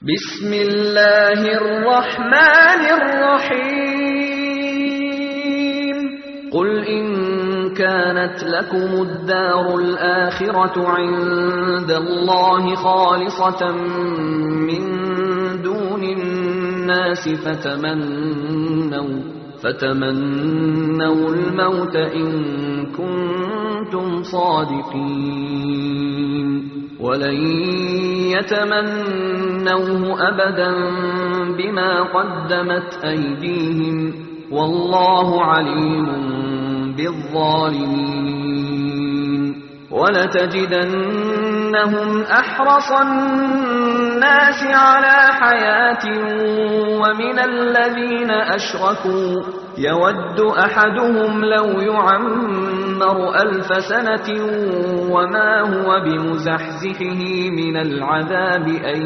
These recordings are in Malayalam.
بسم الله الرحمن الرحيم قل إن كانت لكم الدار الآخرة عند الله خالصة من دون الناس فتمنوا فتمنوا الموت إن كنتم صادقين ولن يتمنوه أبدا بما قدمت أيديهم والله عليم بالظالمين ولتجدنهم أحرص الناس على حياة ومن الذين أشركوا يود أحدهم لو يعمر ألف سنة وما هو بمزحزحه من العذاب أن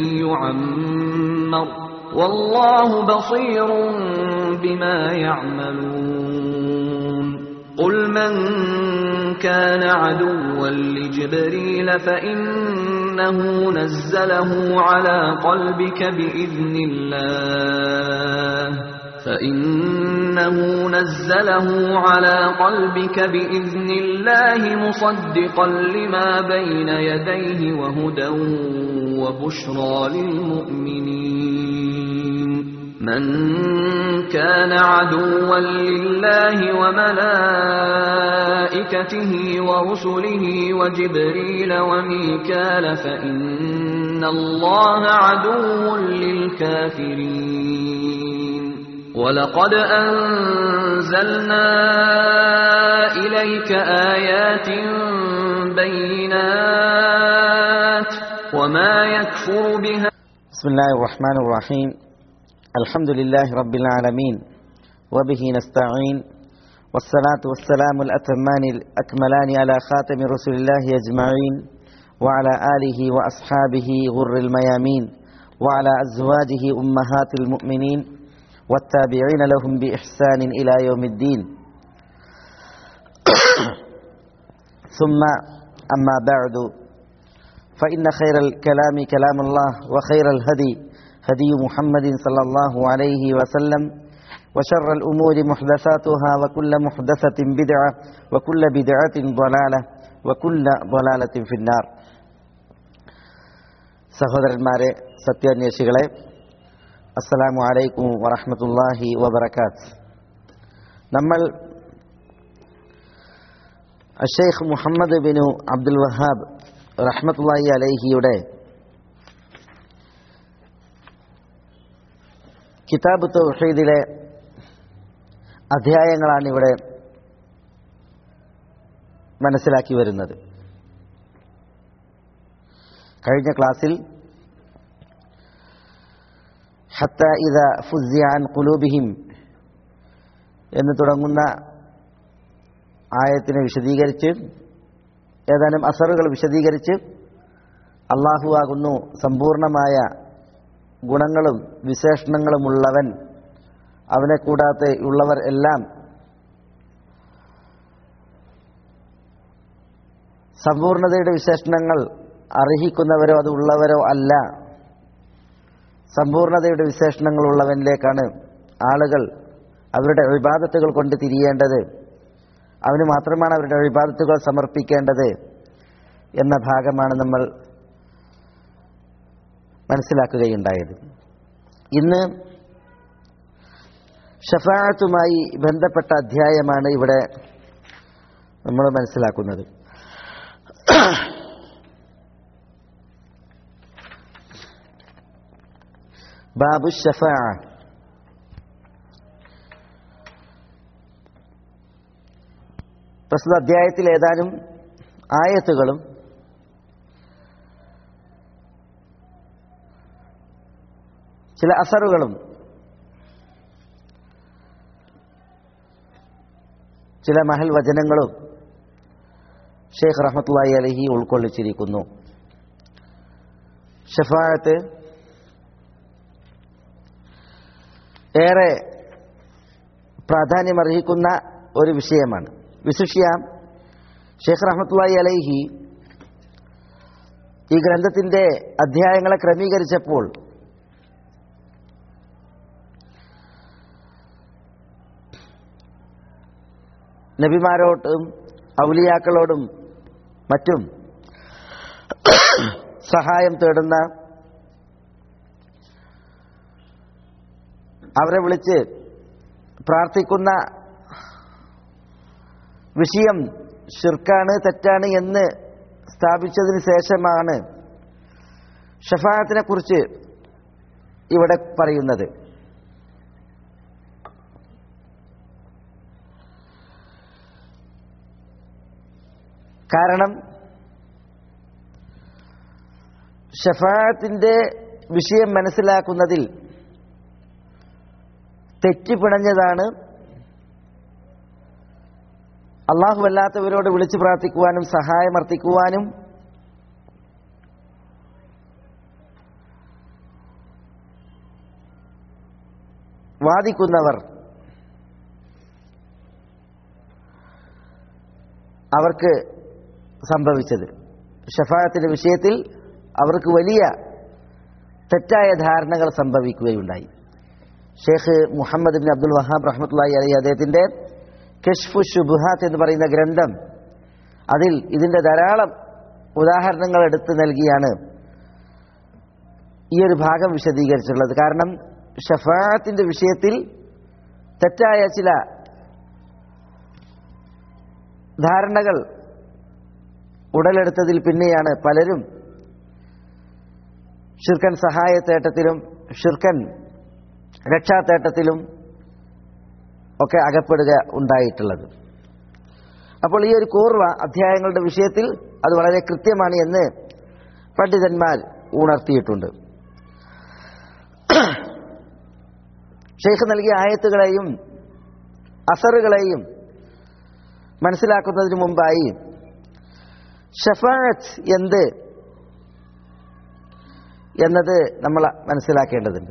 يعمر والله بصير بما يعملون قل من كان عدوا لجبريل فإنه نزله على قلبك بإذن الله فإنه نزله على قلبك بإذن الله مصدقا لما بين يديه وهدى وبشرى للمؤمنين من كان عدوا لله وملائكته ورسله وجبريل وميكال فإن الله عدو للكافرين ولقد أنزلنا إليك آيات بينات وما يكفر بها بسم الله الرحمن الرحيم الحمد لله رب العالمين وبه نستعين والصلاة والسلام الأتمان الأكملان على خاتم رسول الله أجمعين وعلى آله وأصحابه غر الميامين وعلى أزواجه أمهات المؤمنين والتابعين لهم بإحسان إلى يوم الدين ثم أما بعد فإن خير الكلام كلام الله وخير الهدي هدي محمد صلى الله عليه وسلم وشر الأمور محدثاتها وكل محدثة بدعة وكل بدعة ضلالة وكل ضلالة في النار സഹോദരന്മാരെ സത്യാന്വേഷികളെ അസ്സലാമു അലൈക്കും വറഹമത്തല്ലാഹി വബർക്കാത്ത് നമ്മൾ അഷേഖ് മുഹമ്മദ് ബിനു അബ്ദുൽ വഹാബ് റഹ്മത്തുല്ലാഹി അലൈഹിയുടെ കിതാബ് തൗഹീദിലെ അധ്യായങ്ങളാണ് ഇവിടെ മനസ്സിലാക്കി വരുന്നത് കഴിഞ്ഞ ക്ലാസ്സിൽ ഹത്ത ഇത ഫുസിയാൻ കുലൂബിഹിം എന്ന് തുടങ്ങുന്ന ആയത്തിനെ വിശദീകരിച്ച് ഏതാനും അസറുകൾ വിശദീകരിച്ച് അള്ളാഹു ആകുന്നു സമ്പൂർണമായ ഗുണങ്ങളും വിശേഷണങ്ങളുമുള്ളവൻ അവനെ കൂടാതെ ഉള്ളവർ എല്ലാം സമ്പൂർണതയുടെ വിശേഷണങ്ങൾ അർഹിക്കുന്നവരോ അത് ഉള്ളവരോ അല്ല സമ്പൂർണതയുടെ വിശേഷണങ്ങൾ ഉള്ളവനിലേക്കാണ് ആളുകൾ അവരുടെ വിവാദത്തുകൾ കൊണ്ട് തിരിയേണ്ടത് അവന് മാത്രമാണ് അവരുടെ വിവാദത്തുകൾ സമർപ്പിക്കേണ്ടത് എന്ന ഭാഗമാണ് നമ്മൾ മനസ്സിലാക്കുകയുണ്ടായത് ഇന്ന് ഷഫാഴത്തുമായി ബന്ധപ്പെട്ട അധ്യായമാണ് ഇവിടെ നമ്മൾ മനസ്സിലാക്കുന്നത് ബാബു ഷഫാ പ്രസ്തുത അധ്യായത്തിൽ ഏതാനും ആയത്തുകളും ചില അസറുകളും ചില മഹൽ വചനങ്ങളും ഷെയ്ഖ് റഹ്മത്തുള്ളി അലഹി ഉൾക്കൊള്ളിച്ചിരിക്കുന്നു ഷഫായത്ത് ഏറെ പ്രാധാന്യമർഹിക്കുന്ന ഒരു വിഷയമാണ് വിശിഷ്യ ഷെയ്ഖ് റഹ്മത്തുള്ളി അലൈഹി ഈ ഗ്രന്ഥത്തിന്റെ അധ്യായങ്ങളെ ക്രമീകരിച്ചപ്പോൾ നബിമാരോട്ടും ഔലിയാക്കളോടും മറ്റും സഹായം തേടുന്ന അവരെ വിളിച്ച് പ്രാർത്ഥിക്കുന്ന വിഷയം ഷിർക്കാണ് തെറ്റാണ് എന്ന് സ്ഥാപിച്ചതിന് ശേഷമാണ് ഷഫായത്തിനെ കുറിച്ച് ഇവിടെ പറയുന്നത് കാരണം ഷഫായത്തിന്റെ വിഷയം മനസ്സിലാക്കുന്നതിൽ തെറ്റിപ്പിണഞ്ഞതാണ് അള്ളാഹുവല്ലാത്തവരോട് വിളിച്ചു പ്രാർത്ഥിക്കുവാനും സഹായമർത്ഥിക്കുവാനും വാദിക്കുന്നവർ അവർക്ക് സംഭവിച്ചത് ഷഫായത്തിന്റെ വിഷയത്തിൽ അവർക്ക് വലിയ തെറ്റായ ധാരണകൾ സംഭവിക്കുകയുണ്ടായി Sheikh Muhammad bin Abdul Wahhab റഹ്മത്തുള്ളി അലി അദ്ദേഹത്തിന്റെ കഷ്ഫു ഷുബുഹാത്ത് എന്ന് പറയുന്ന ഗ്രന്ഥം അതിൽ ഇതിന്റെ ധാരാളം ഉദാഹരണങ്ങൾ എടുത്തു നൽകിയാണ് ഈ ഒരു ഭാഗം വിശദീകരിച്ചിട്ടുള്ളത് കാരണം ഷഫാത്തിന്റെ വിഷയത്തിൽ തെറ്റായ ചില ധാരണകൾ ഉടലെടുത്തതിൽ പിന്നെയാണ് പലരും ഷിർക്കൻ സഹായത്തേട്ടത്തിലും ഷിർക്കൻ രക്ഷാത്തേട്ടത്തിലും ഒക്കെ അകപ്പെടുക ഉണ്ടായിട്ടുള്ളത് അപ്പോൾ ഈ ഒരു കൂർവ അധ്യായങ്ങളുടെ വിഷയത്തിൽ അത് വളരെ കൃത്യമാണ് എന്ന് പണ്ഡിതന്മാർ ഉണർത്തിയിട്ടുണ്ട് ഷെയ്ഖ് നൽകിയ ആയത്തുകളെയും അസറുകളെയും മനസ്സിലാക്കുന്നതിന് മുമ്പായി ഷഫാത്ത് എന്ത് എന്നത് നമ്മൾ മനസ്സിലാക്കേണ്ടതുണ്ട്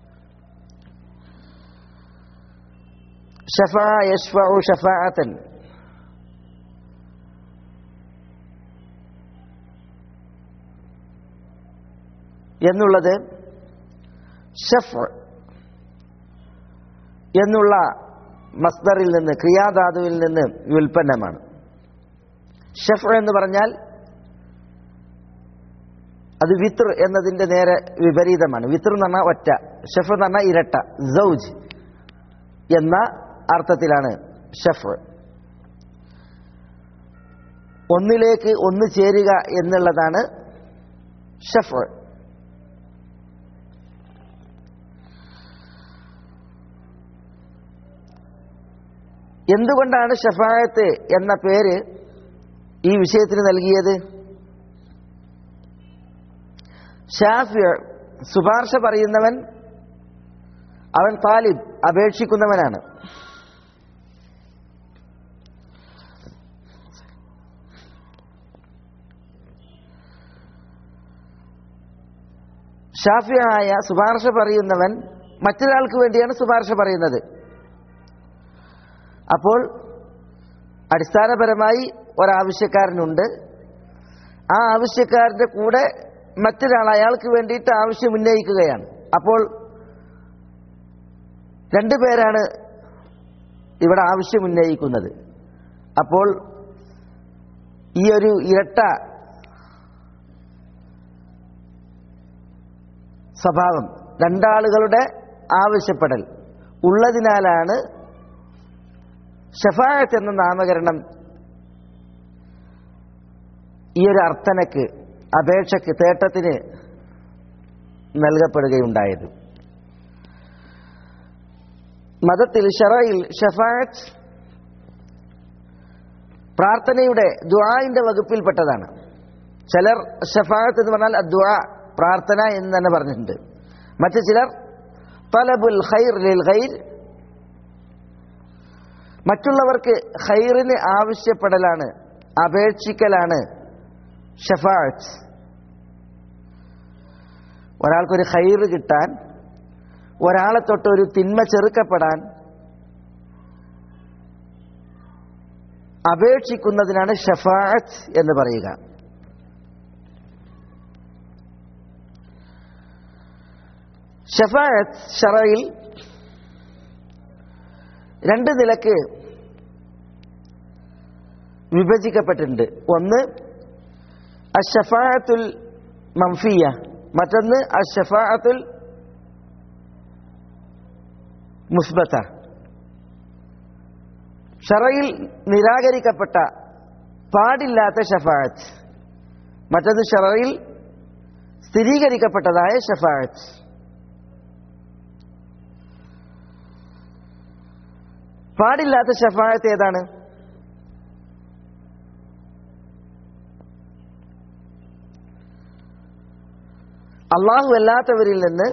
ഷഫാ യഷ്ഫഉ ഷഫാഅത്തൻ എന്നുള്ളത് ഷഫ് എന്നുള്ള മസ്ദറിൽ നിന്ന് ക്രിയാധാതുവിൽ നിന്ന് വ്യുൽപ്പന്നമാണ് ഷഫ് എന്ന് പറഞ്ഞാൽ അത് വിത്ർ എന്നതിന്റെ നേരെ വിപരീതമാണ് വിത്ർ എന്ന് പറഞ്ഞാൽ ഒറ്റ ഷഫ് എന്ന് പറഞ്ഞാൽ ഇരട്ട സൗജ് എന്ന അർത്ഥത്തിലാണ് ഷഫ് ഒന്നിലേക്ക് ഒന്ന് ചേരുക എന്നുള്ളതാണ് ഷഫ് എന്തുകൊണ്ടാണ് ഷഫായത്ത് എന്ന പേര് ഈ വിഷയത്തിന് നൽകിയത് ഷാഫി ശുപാർശ പറയുന്നവൻ അവൻ താലിബ് അപേക്ഷിക്കുന്നവനാണ് ഷാഫിയായ ശുപാർശ പറയുന്നവൻ മറ്റൊരാൾക്ക് വേണ്ടിയാണ് ശുപാർശ പറയുന്നത് അപ്പോൾ അടിസ്ഥാനപരമായി ഒരാവശ്യക്കാരനുണ്ട് ആ ആവശ്യക്കാരന്റെ കൂടെ മറ്റൊരാൾ അയാൾക്ക് വേണ്ടിയിട്ട് ആവശ്യം ഉന്നയിക്കുകയാണ് അപ്പോൾ രണ്ടു പേരാണ് ഇവിടെ ആവശ്യം ഉന്നയിക്കുന്നത് അപ്പോൾ ഈ ഒരു ഇരട്ട സ്വഭാവം രണ്ടാളുകളുടെ ആവശ്യപ്പെടൽ ഉള്ളതിനാലാണ് ഷഫായത്ത് എന്ന നാമകരണം ഈ ഒരു അർത്ഥനക്ക് അപേക്ഷയ്ക്ക് തേട്ടത്തിന് നൽകപ്പെടുകയുണ്ടായത് മതത്തിൽ ഷറയിൽ ഷഫായത്ത് പ്രാർത്ഥനയുടെ ദുആന്റെ വകുപ്പിൽപ്പെട്ടതാണ് ചിലർ ഷഫായത്ത് എന്ന് പറഞ്ഞാൽ ദുആ പ്രാർത്ഥന എന്ന് തന്നെ പറഞ്ഞിട്ടുണ്ട് മറ്റു ചിലർ തലബുൽ ഖൈർ ലിൽ ഖൈർ മറ്റുള്ളവർക്ക് ഖൈറിന് ആവശ്യപ്പെടലാണ് അപേക്ഷിക്കലാണ് ഷഫാഅത്ത് ഒരാൾക്കൊരു ഖൈറ് കിട്ടാൻ ഒരാളെ തൊട്ട് ഒരു തിന്മ ചെറുക്കപ്പെടാൻ അപേക്ഷിക്കുന്നതിനാണ് ഷഫാഅത്ത് എന്ന് പറയുക ഷഫായത്ത് ഷറയിൽ രണ്ട് നിലക്ക് വിഭജിക്കപ്പെട്ടിട്ടുണ്ട് ഒന്ന് അഷഫായത്തുൽ മംഫിയ മറ്റൊന്ന് അഷഫാഅത്തുൽ മുസ്ബത്ത ഷറയിൽ നിരാകരിക്കപ്പെട്ട പാടില്ലാത്ത ഷഫാഅത്ത് മറ്റൊന്ന് ഷറയിൽ സ്ഥിരീകരിക്കപ്പെട്ടതായ ഷഫാഅത്ത് പാടില്ലാത്ത ഷഫാഅത്ത് ഏതാണ് അള്ളാഹു അല്ലാത്തവരിൽ നിന്ന്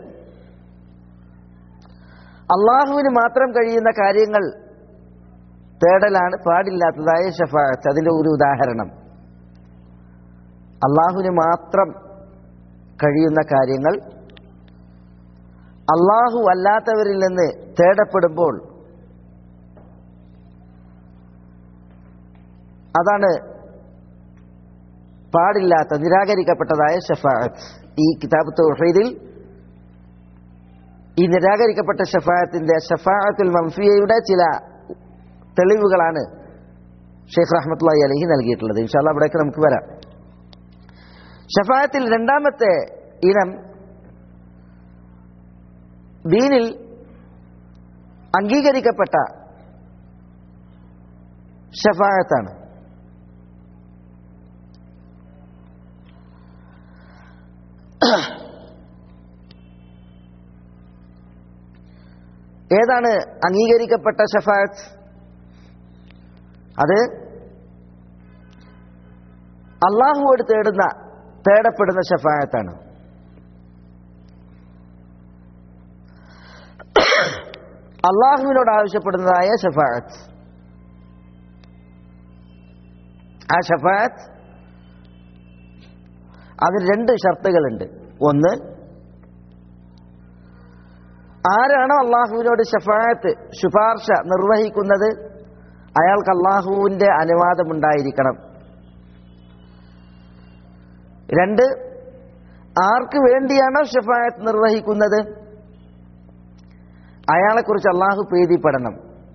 അള്ളാഹുവിന് മാത്രം കഴിയുന്ന കാര്യങ്ങൾ തേടലാണ് പാടില്ലാത്തതായ ഷഫാഅത്ത് അതിൻ്റെ ഒരു ഉദാഹരണം അള്ളാഹുവിന് മാത്രം കഴിയുന്ന കാര്യങ്ങൾ അള്ളാഹു അല്ലാത്തവരിൽ നിന്ന് തേടപ്പെടുമ്പോൾ അതാണ് പാടില്ലാത്ത നിരാകരിക്കപ്പെട്ടതായ ഷഫാഅത്ത് ഈ കിതാബ് തൗഹീദിൽ ഈ നിരാകരിക്കപ്പെട്ട ഷഫാഅത്തിന്റെ ഷഫാഅത്തുൽ മംഫിയയുടെ ചില തെളിവുകളാണ് ഷെയ്ഖ് റഹ്മത്തുള്ളി അലഹി നൽകിയിട്ടുള്ളത് ഇൻഷാല്ല അവിടേക്ക് നമുക്ക് വരാം ഷഫാഅത്തിൽ രണ്ടാമത്തെ ഇനം ദീനിൽ അംഗീകരിക്കപ്പെട്ട ഷഫാഅത്താണ് ഏതാണ് അംഗീകരിക്കപ്പെട്ട ഷഫായത്ത് അത് അള്ളാഹുവോട് തേടുന്ന തേടപ്പെടുന്ന ഷഫായത്താണ് അള്ളാഹുവിനോട് ആവശ്യപ്പെടുന്നതായ ഷഫായത്ത് ആ ഷഫായത്ത് അതിന് രണ്ട് ഷർത്തുകളുണ്ട് ഒന്ന് ആരാണോ അള്ളാഹുവിനോട് ഷഫായത്ത് ശുപാർശ നിർവഹിക്കുന്നത് അയാൾക്ക് അള്ളാഹുവിൻ്റെ അനുവാദമുണ്ടായിരിക്കണം രണ്ട് ആർക്ക് വേണ്ടിയാണോ ഷഫായത്ത് നിർവഹിക്കുന്നത് അയാളെക്കുറിച്ച് അള്ളാഹു പ്രീതിപ്പെടണം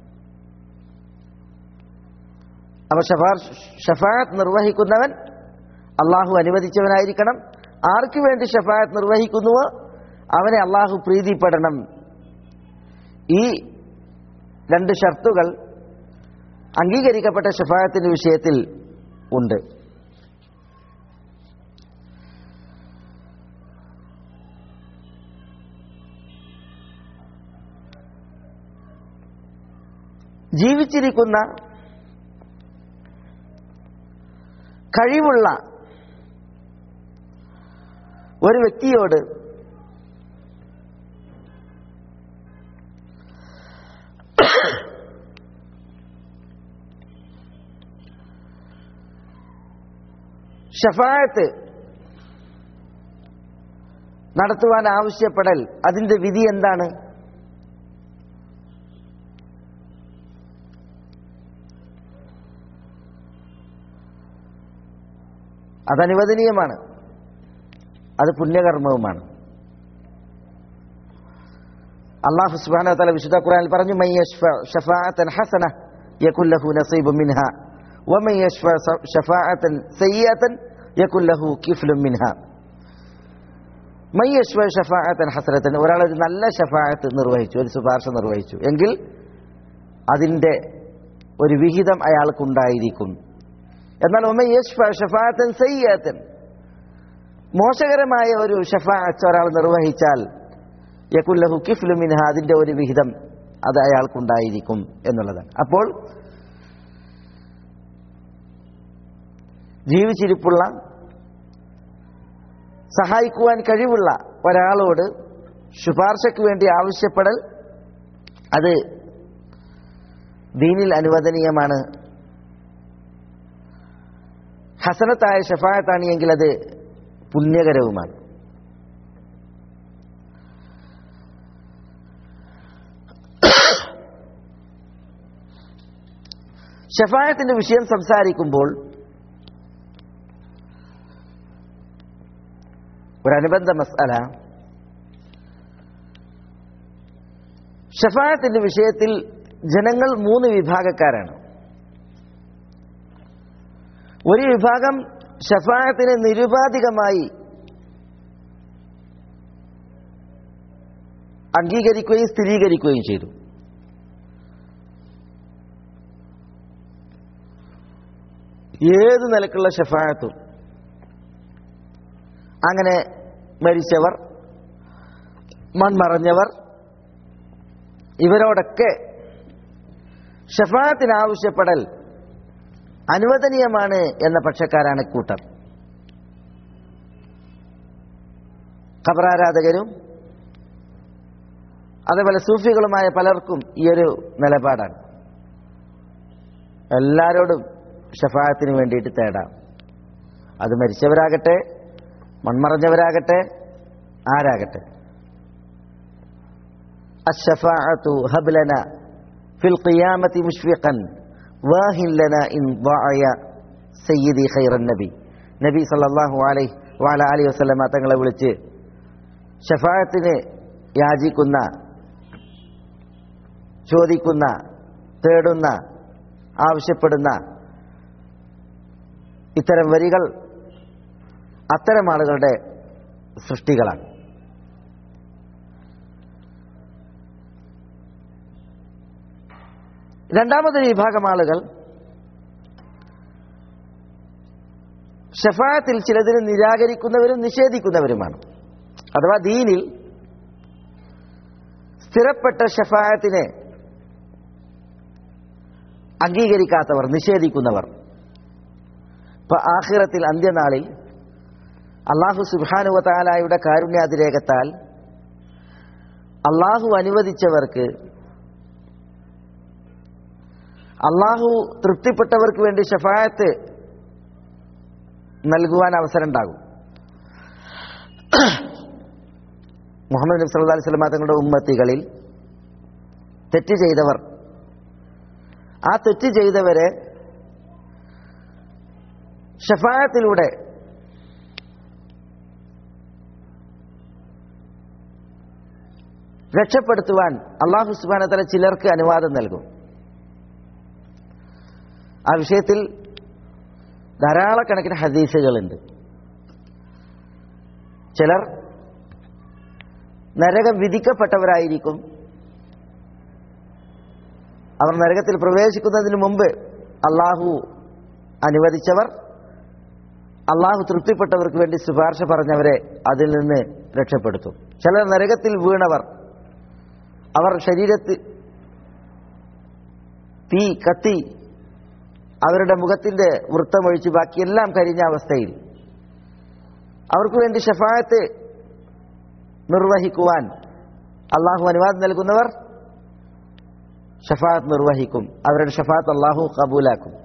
അപ്പൊ ഷഫാർ ഷഫായത്ത് നിർവഹിക്കുന്നവൻ അള്ളാഹു അനുവദിച്ചവനായിരിക്കണം ആർക്കു വേണ്ടി ഷഫായത്ത് നിർവഹിക്കുന്നുവോ അവനെ അള്ളാഹു പ്രീതിപ്പെടണം ഈ രണ്ട് ഷർത്തുകൾ അംഗീകരിക്കപ്പെട്ട ഷഫായത്തിന്റെ വിഷയത്തിൽ ഉണ്ട് ജീവിച്ചിരിക്കുന്ന കഴിവുള്ള ഒരു വ്യക്തിയോട് ഷഫായത്ത് നടത്തുവാൻ ആവശ്യപ്പെടൽ അതിന്റെ വിധി എന്താണ് അതനുവദനീയമാണ് അത് പുണ്യകർമ്മവുമാണ് അള്ളാഹു സുബ്ഹാനഹു വ തആല വിശുദ്ധ ഖുർആനിൽ പറഞ്ഞു മൻ യശ്ഫഅ ശഫാഅത്തൻ ഹസന യകുൽ ലഹു നസീബുൻ മിൻഹ വമൻ യശ്ഫഅ ശഫാഅത്തൻ സയ്യിഅത്തൻ യകുൽ ലഹു കിഫ്ലുൻ മിൻഹ മൻ യശ്ഫഅ ശഫാഅത്തൻ ഹസനത്തൻ ഒരാൾ ഒരു നല്ല ഷഫാഅത്ത് നിർവഹിച്ചു ഒരു ശുപാർശ നിർവഹിച്ചു എങ്കിൽ അതിന്റെ ഒരു വിഹിതം അയാൾക്കുണ്ടായിരിക്കും എന്നാൽ ഒമൻ യശ്ഫഅ ശഫാഅത്തൻ സയ്യിഅത്തൻ മോശകരമായ ഒരു ഷഫാഅത്ത് ഒരാൾ നിർവഹിച്ചാൽ യക്കുല്ലഹു കിഫ്ലു മിൻഹ അതിന്റെ ഒരു വിഹിതം അത് അയാൾക്കുണ്ടായിരിക്കും എന്നുള്ളതാണ് അപ്പോൾ ജീവിച്ചിരിപ്പുള്ള സഹായിക്കുവാൻ കഴിവുള്ള ഒരാളോട് ശുപാർശയ്ക്ക് വേണ്ടി ആവശ്യപ്പെടൽ അത് ദീനിൽ അനുവദനീയമാണ് ഹസനത്തായ ഷഫായത്താണ് എങ്കിൽ അത് പുണ്യകരവുമാണ് ഷഫായത്തിന്റെ വിഷയം സംസാരിക്കുമ്പോൾ ഒരനുബന്ധ മസ്അല ഷഫായത്തിന്റെ വിഷയത്തിൽ ജനങ്ങൾ മൂന്ന് വിഭാഗക്കാരാണ് ഒരു വിഭാഗം ഷഫായത്തിനെ നിരുപാധികമായി അംഗീകരിക്കുകയും സ്ഥിരീകരിക്കുകയും ചെയ്തു ഏത് നിലക്കുള്ള ഷഫായത്തും അങ്ങനെ മരിച്ചവർ മൺമറഞ്ഞവർ ഇവരോടൊക്കെ ഷഫായത്തിന് ആവശ്യപ്പെടൽ അനുവദനീയമാണ് എന്ന പക്ഷക്കാരാണ് കൂട്ടർ ഖബറാരാധകരും അതേപോലെ സൂഫികളുമായ പലർക്കും ഈ ഒരു നിലപാടാണ് എല്ലാരോടും ഷഫായത്തിന് വേണ്ടിയിട്ട് തേടാം അത് മരിച്ചവരാകട്ടെ മൺമറഞ്ഞവരാകട്ടെ ആരാകട്ടെ الشفاعة هب لنا في القيامة مشفقا واهن لنا إن ضاعي سيدي خير النبي നബി സല്ലല്ലാഹു അലൈഹി വഅല അലൈഹി വസല്ലമ തങ്ങളെ വിളിച്ച് ഷഫായത്തിന് യാചിക്കുന്ന ചോദിക്കുന്ന തേടുന്ന ആവശ്യപ്പെടുന്ന ഇത്തരം വരികൾ അത്തരം ആളുകളുടെ സൃഷ്ടികളാണ് രണ്ടാമതൊരു വിഭാഗം ആളുകൾ ഷഫായത്തിൽ ചിലതിന് നിരാകരിക്കുന്നവരും നിഷേധിക്കുന്നവരുമാണ് അഥവാ ദീനിൽ സ്ഥിരപ്പെട്ട ഷഫായത്തിനെ അംഗീകരിക്കാത്തവർ നിഷേധിക്കുന്നവർ ഇപ്പൊ ആഖിറത്തിൽ അന്ത്യനാളിൽ അള്ളാഹു സുബാനുവ താലായുടെ കാരുണ്യാതിരേകത്താൽ അള്ളാഹു അനുവദിച്ചവർക്ക് അള്ളാഹു തൃപ്തിപ്പെട്ടവർക്ക് വേണ്ടി ഷഫായത്ത് നൽകുവാൻ അവസരം ഉണ്ടാകും മുഹമ്മദ് നബി സല്ലല്ലാഹു അലൈഹി വസല്ലം തങ്ങളുടെ ഉമ്മത്തികളിൽ തെറ്റ് ചെയ്തവർ ആ തെറ്റ് ചെയ്തവരെ ഷഫായത്തിലൂടെ രക്ഷപ്പെടുത്തുവാൻ അള്ളാഹു സുബാനത്തല ചിലർക്ക് അനുവാദം നൽകും ആ വിഷയത്തിൽ ധാരാളക്കണക്കിന് ഹദീസുകളുണ്ട് ചിലർ നരകം വിധിക്കപ്പെട്ടവരായിരിക്കും അവർ നരകത്തിൽ പ്രവേശിക്കുന്നതിന് മുമ്പ് അള്ളാഹു അനുവദിച്ചവർ അള്ളാഹു തൃപ്തിപ്പെട്ടവർക്ക് വേണ്ടി ശുപാർശ പറഞ്ഞവരെ അതിൽ നിന്ന് രക്ഷപ്പെടുത്തും ചിലർ നരകത്തിൽ വീണവർ അവർ ശരീരത്തിൽ തീ കത്തി അവരുടെ മുഖത്തിന്റെ വൃത്തമൊഴിച്ച് ബാക്കിയെല്ലാം കരിഞ്ഞ അവസ്ഥയിൽ അവർക്ക് വേണ്ടി ഷഫായത്ത് നിർവഹിക്കുവാൻ അള്ളാഹു അനുവാദം നൽകുന്നവർ ഷഫാത്ത് നിർവഹിക്കും അവരുടെ ഷഫാത്ത് അള്ളാഹു കബൂലാക്കും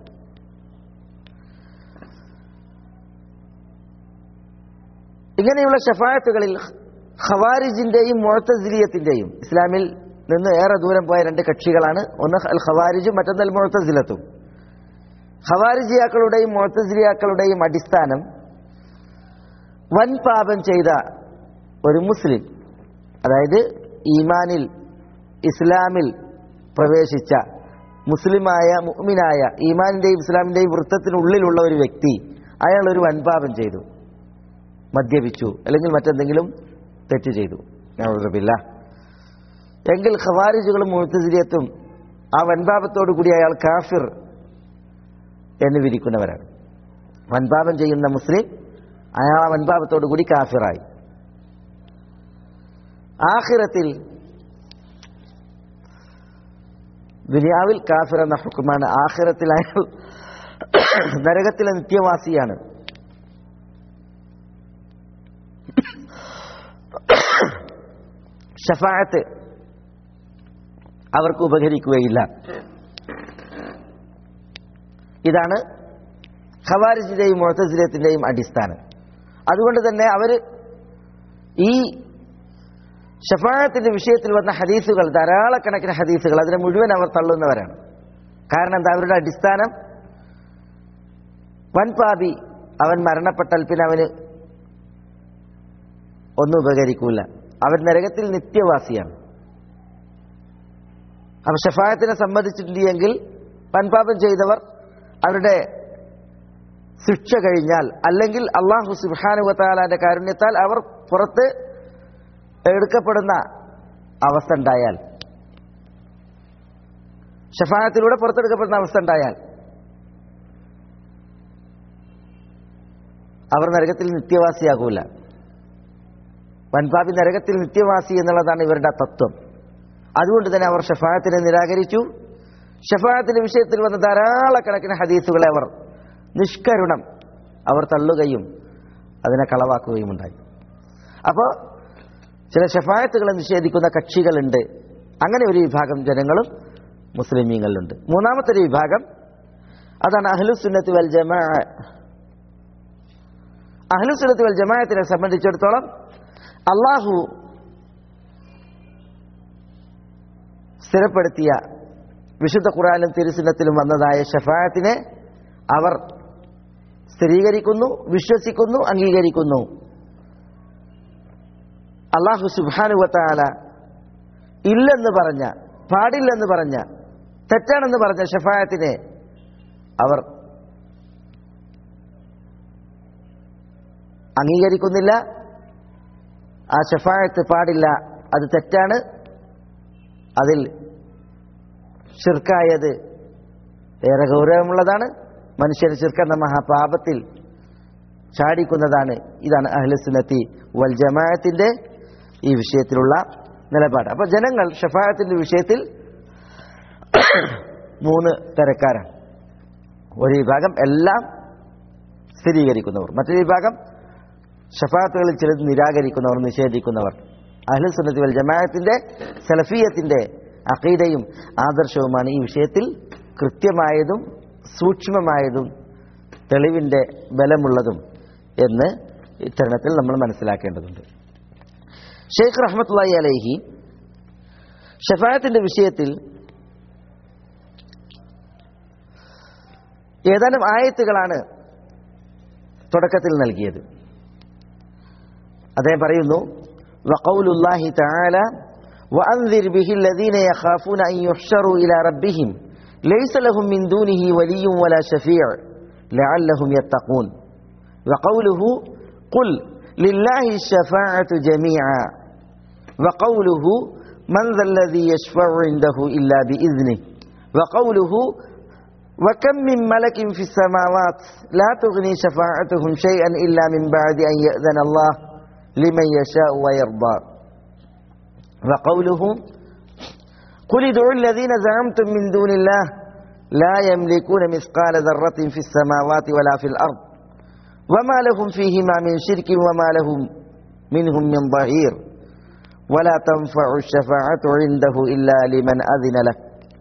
ഇങ്ങനെയുള്ള ഷഫായത്തുകളിൽ ഖവാരിജിന്റെയും മുഴത്തസിലിയത്തിന്റെയും ഇസ്ലാമിൽ നിന്ന് ഏറെ ദൂരം പോയ രണ്ട് കക്ഷികളാണ് ഒന്ന് അൽ ഖവാരിജും മറ്റൊന്ന് അൽ മുഴത്തസിലത്തും ഖവാരിജിയാക്കളുടെയും മുഴത്തസിലിയാക്കളുടെയും അടിസ്ഥാനം വൻ പാപം ചെയ്ത ഒരു മുസ്ലിം അതായത് ഈമാനിൽ ഇസ്ലാമിൽ പ്രവേശിച്ച മുസ്ലിമായ മുഅ്മിനായ ഈമാനിന്റെയും ഇസ്ലാമിന്റെയും വൃത്തത്തിനുള്ളിലുള്ള ഒരു വ്യക്തി അയാൾ ഒരു വൻപാപം ചെയ്തു മദ്യപിച്ചു അല്ലെങ്കിൽ മറ്റെന്തെങ്കിലും തെറ്റ് ചെയ്തു ഞങ്ങളുറപ്പില്ല എങ്കിൽ ഖവാരിജുകളും മുഴുത്തസിരിയത്തും ആ വൻപാപത്തോടു കൂടി അയാൾ കാഫിർ എന്ന് വിധിക്കുന്നവരാണ് വൻപാപം ചെയ്യുന്ന മുസ്ലിം അയാൾ ആ വൻപാപത്തോടു കൂടി കാഫിറായി ആഖിറത്തിൽ ദുനിയാവിൽ കാഫിർ എന്ന ഹുക്കുമാണ് ആഖിറത്തിൽ അയാൾ നരകത്തിലെ നിത്യവാസിയാണ് ഷഫായത്ത് അവർക്ക് ഉപകരിക്കുകയില്ല ഇതാണ് ഖവാരിജിന്റെയും മുഴത്തസിലത്തിന്റെയും അടിസ്ഥാനം അതുകൊണ്ട് തന്നെ അവർ ഈ ഷഫായത്തിന്റെ വിഷയത്തിൽ വന്ന ഹദീസുകൾ ധാരാളക്കണക്കിന് ഹദീസുകൾ അതിനെ മുഴുവൻ അവർ തള്ളുന്നവരാണ് കാരണം എന്താ അവരുടെ അടിസ്ഥാനം വൻപാപി അവൻ മരണപ്പെട്ടാൽ പിന്നെ അവന് ഒന്നും ഉപകരിക്കൂല അവൻ നരകത്തിൽ നിത്യവാസിയാണ് അപ്പൊ ഷഫായത്തിനെ സംബന്ധിച്ചിട്ടുണ്ടെങ്കിൽ വൻപാപം ചെയ്തവർ അവരുടെ ശിക്ഷ കഴിഞ്ഞാൽ അല്ലെങ്കിൽ അള്ളാഹു സുബാനുവത്താലാന്റെ കാരുണ്യത്താൽ അവർ പുറത്ത് എടുക്കപ്പെടുന്ന അവസ്ഥ ഉണ്ടായാൽ ഷഫായത്തിലൂടെ പുറത്തെടുക്കപ്പെടുന്ന അവസ്ഥ ഉണ്ടായാൽ അവർ നരകത്തിൽ നിത്യവാസിയാകൂല വൻപാപി നരകത്തിൽ നിത്യവാസി എന്നുള്ളതാണ് ഇവരുടെ തത്വം അതുകൊണ്ട് തന്നെ അവർ ഷഫായത്തിനെ നിരാകരിച്ചു ഷഫായത്തിന്റെ വിഷയത്തിൽ വന്ന ധാരാളക്കണക്കിന് ഹദീസുകളെ അവർ നിഷ്കരുണം അവർ തള്ളുകയും അതിനെ കളവാക്കുകയും ഉണ്ടായി അപ്പോൾ ചില ഷഫായത്തുകളെ നിഷേധിക്കുന്ന കക്ഷികളുണ്ട് അങ്ങനെ ഒരു വിഭാഗം ജനങ്ങളും മുസ്ലിമീങ്ങളിലുണ്ട് മൂന്നാമത്തെ ഒരു വിഭാഗം അതാണ് അഹ്ലുസുന്നത്ത് വൽ ജമാ അഹ്ലുസുന്നത്ത് വൽ ജമാഅത്തിനെ സംബന്ധിച്ചിടത്തോളം അള്ളാഹു സ്ഥിരപ്പെടുത്തിയ വിശുദ്ധ ഖുറാനും തിരുസുന്നത്തിലും വന്നതായ ഷഫായത്തിനെ അവർ സ്ഥിരീകരിക്കുന്നു വിശ്വസിക്കുന്നു അംഗീകരിക്കുന്നു അള്ളാഹു സുബാനുവത്താല ഇല്ലെന്ന് പറഞ്ഞ പാടില്ലെന്ന് പറഞ്ഞ തെറ്റാണെന്ന് പറഞ്ഞ ഷഫായത്തിനെ അവർ അംഗീകരിക്കുന്നില്ല ആ ഷഫായത്ത് പാടില്ല അത് തെറ്റാണ് അതിൽ ഷിർക്കായത് ഏറെ ഗൗരവമുള്ളതാണ് മനുഷ്യർ ശിർക്കെന്ന മഹാപാപത്തിൽ ചാടിക്കുന്നതാണ് ഇതാണ് അഹ്ലസുന്നത്തി വൽ ജമാഅത്തിന്റെ ഈ വിഷയത്തിലുള്ള നിലപാട് അപ്പോൾ ജനങ്ങൾ ഷഫായത്തിന്റെ വിഷയത്തിൽ മൂന്ന് തരക്കാരാണ് ഒരു വിഭാഗം എല്ലാം സ്ഥിരീകരിക്കുന്നവർ മറ്റൊരു വിഭാഗം ഷഫാത്തുകളിൽ ചിലത് നിരാകരിക്കുന്നവർ നിഷേധിക്കുന്നവർ അഹ്ലുസുന്നത്തി വൽ ജമാഅത്തിന്റെ സലഫിയത്തിന്റെ അഖീദയും ആദർശവുമാണ് ഈ വിഷയത്തിൽ കൃത്യമായതും സൂക്ഷ്മമായതും തെളിവിന്റെ ബലമുള്ളതും എന്ന് ഇത്തരണത്തിൽ നമ്മൾ മനസ്സിലാക്കേണ്ടതുണ്ട് ഷെയ്ഖ് റഹ്മത്തുള്ളി അലൈഹി ഷഫായത്തിന്റെ വിഷയത്തിൽ ഏതാനും ആയത്തുകളാണ് തുടക്കത്തിൽ നൽകിയത് അദ്ദേഹം പറയുന്നു وقول الله تعالى وأنذر به الذين يخافون أن يحشروا إلى ربهم ليس لهم من دونه ولي ولا شفيع لعلهم يتقون وقوله قل لله الشفاعة جميعا وقوله من ذا الذي يشفع عنده إلا بإذنه وقوله وكم من ملك في السماوات لا تغني شفاعتهم شيئا إلا من بعد أن يأذن الله لمن يشاء ويرضى وقوله قل ادعوا الذين زعمتم من دون الله لا يملكون مثقال ذرة في السماوات ولا في الأرض وما لهم فيهما من شرك وما لهم منهم من ظهير ولا تنفع الشفاعة عنده إلا لمن أذن له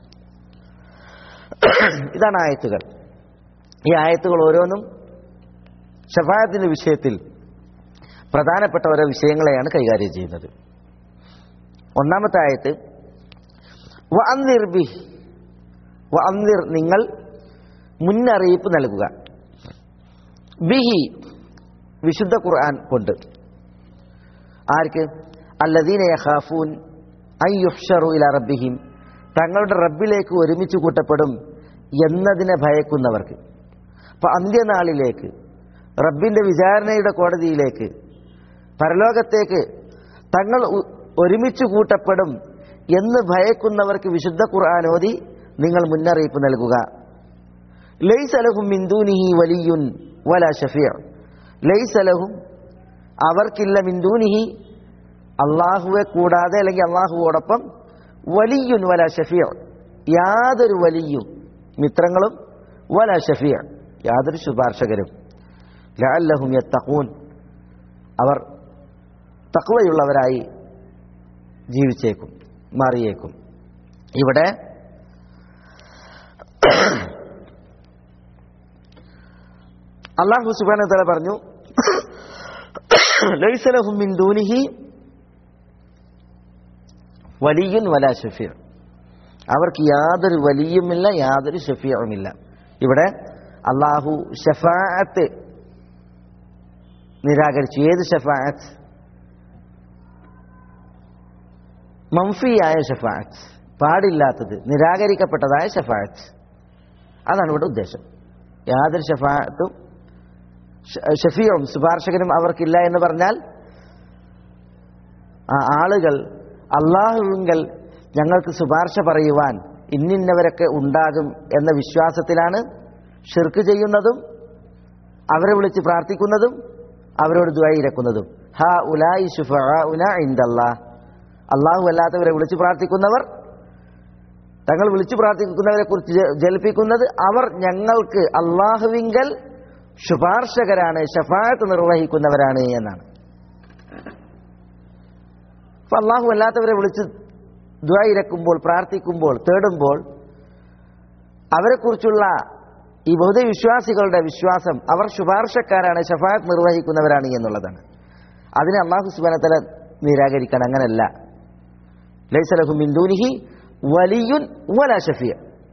ഇതാണ് ആയത്തുകൾ ഈ ആയത്തുകൾ ഓരോന്നും ഷഫായത്തിന്റെ വിഷയത്തിൽ പ്രധാനപ്പെട്ട ഓരോ വിഷയങ്ങളെയാണ് കൈകാര്യം ചെയ്യുന്നത് ഒന്നാമത്തെ ആയത്ത് വ അന്നിർ ബി വ അന്നിർ നിങ്ങൾ മുന്നറിയിപ്പ് നൽകുക ബിഹി വിശുദ്ധ ഖുർആൻ കൊണ്ട് ആർക്ക് അല്ലദീന യഖാഫൂൻ അൻ യുഹ്ഷറു ഇല റബ്ബിഹിം തങ്ങളുടെ റബ്ബിലേക്ക് ഒരുമിച്ച് കൂട്ടപ്പെടും എന്നതിനെ ഭയക്കുന്നവർക്ക് അപ്പൊ അന്ത്യനാളിലേക്ക് റബ്ബിന്റെ വിചാരണയുടെ കോടതിയിലേക്ക് പരലോകത്തേക്ക് തങ്ങൾ ഉ- ഒരുമിച്ച് കൂട്ടപ്പെടും എന്ന് ഭയക്കുന്നവർക്ക് വിശുദ്ധ ഖുർആാനോദി നിങ്ങൾ മുന്നറിയിപ്പ് നൽകുക ലൈസലഹും മിന്ദൂനിഹി വലിയുൻ വല ഷഫിയ ലൈസലഹും അവർക്കില്ല മിന്ദൂനിഹി അള്ളാഹുവെ കൂടാതെ അല്ലെങ്കിൽ അള്ളാഹുവോടൊപ്പം വലിയുൻ വല ഷഫിയ യാതൊരു വലിയും മിത്രങ്ങളും വല ഷഫിയ യാതൊരു ശുപാർശകരും ലഅല്ലഹും യത്തഖൂൻ അവർ തക്വയുള്ളവരായി ജീവിച്ചേക്കും മാറിയേക്കും ഇവിടെ അള്ളാഹു സുബാന തല പറഞ്ഞു ലൈസലഹും മിൻ ദൂനിഹി വലിയുൻ വല ഷഫീർ അവർക്ക് യാതൊരു വലിയുമില്ല യാതൊരു ഷഫീറുമില്ല ഇവിടെ അള്ളാഹു ഷഫാഅത്ത് നിരാകരിച്ചു ഏത് ഷഫാഅത്ത് മംഫിയായ ഷഫാഅത്ത് പാടില്ലാത്തത് നിരാകരിക്കപ്പെട്ടതായ ഷഫായത്ത് അതാണ് ഇവിടെ ഉദ്ദേശം യാതൊരു ഷഫായത്തും ഷഫീയും ശുപാർശകനും അവർക്കില്ല എന്ന് പറഞ്ഞാൽ ആ ആളുകൾ അള്ളാഹുവിങ്കൽ ഞങ്ങൾക്ക് ശുപാർശ പറയുവാൻ ഇന്നിന്നവരൊക്കെ ഉണ്ടാകും എന്ന വിശ്വാസത്തിലാണ് ഷിർക്ക് ചെയ്യുന്നതും അവരെ വിളിച്ച് പ്രാർത്ഥിക്കുന്നതും അവരോട് ദ്വയിരക്കുന്നതും ഹാ ഉലായി ഷുഫ ഉന ഇന്ദല്ലാ അള്ളാഹു അല്ലാത്തവരെ വിളിച്ച് പ്രാർത്ഥിക്കുന്നവർ തങ്ങൾ വിളിച്ചു പ്രാർത്ഥിക്കുന്നവരെ കുറിച്ച് ജ- ജൽപ്പിക്കുന്നത് അവർ ഞങ്ങൾക്ക് അള്ളാഹുവിങ്കൽ ശുപാർശകരാണ് ഷഫായത്ത് നിർവഹിക്കുന്നവരാണ് എന്നാണ് അപ്പൊ അള്ളാഹു അല്ലാത്തവരെ വിളിച്ച് ദ്വായിരക്കുമ്പോൾ പ്രാർത്ഥിക്കുമ്പോൾ തേടുമ്പോൾ അവരെക്കുറിച്ചുള്ള ഈ ബൗദ്ധ വിശ്വാസികളുടെ വിശ്വാസം അവർ ശുപാർശക്കാരാണ് ഷഫായത്ത് നിർവഹിക്കുന്നവരാണ് എന്നുള്ളതാണ് അതിനെ അള്ളാഹു സുബാനത്തല നിരാകരിക്കാൻ അങ്ങനല്ല ലൈസലഹു മിന്ദൂനിഹി വലിയുൻ വല ഷഫിയ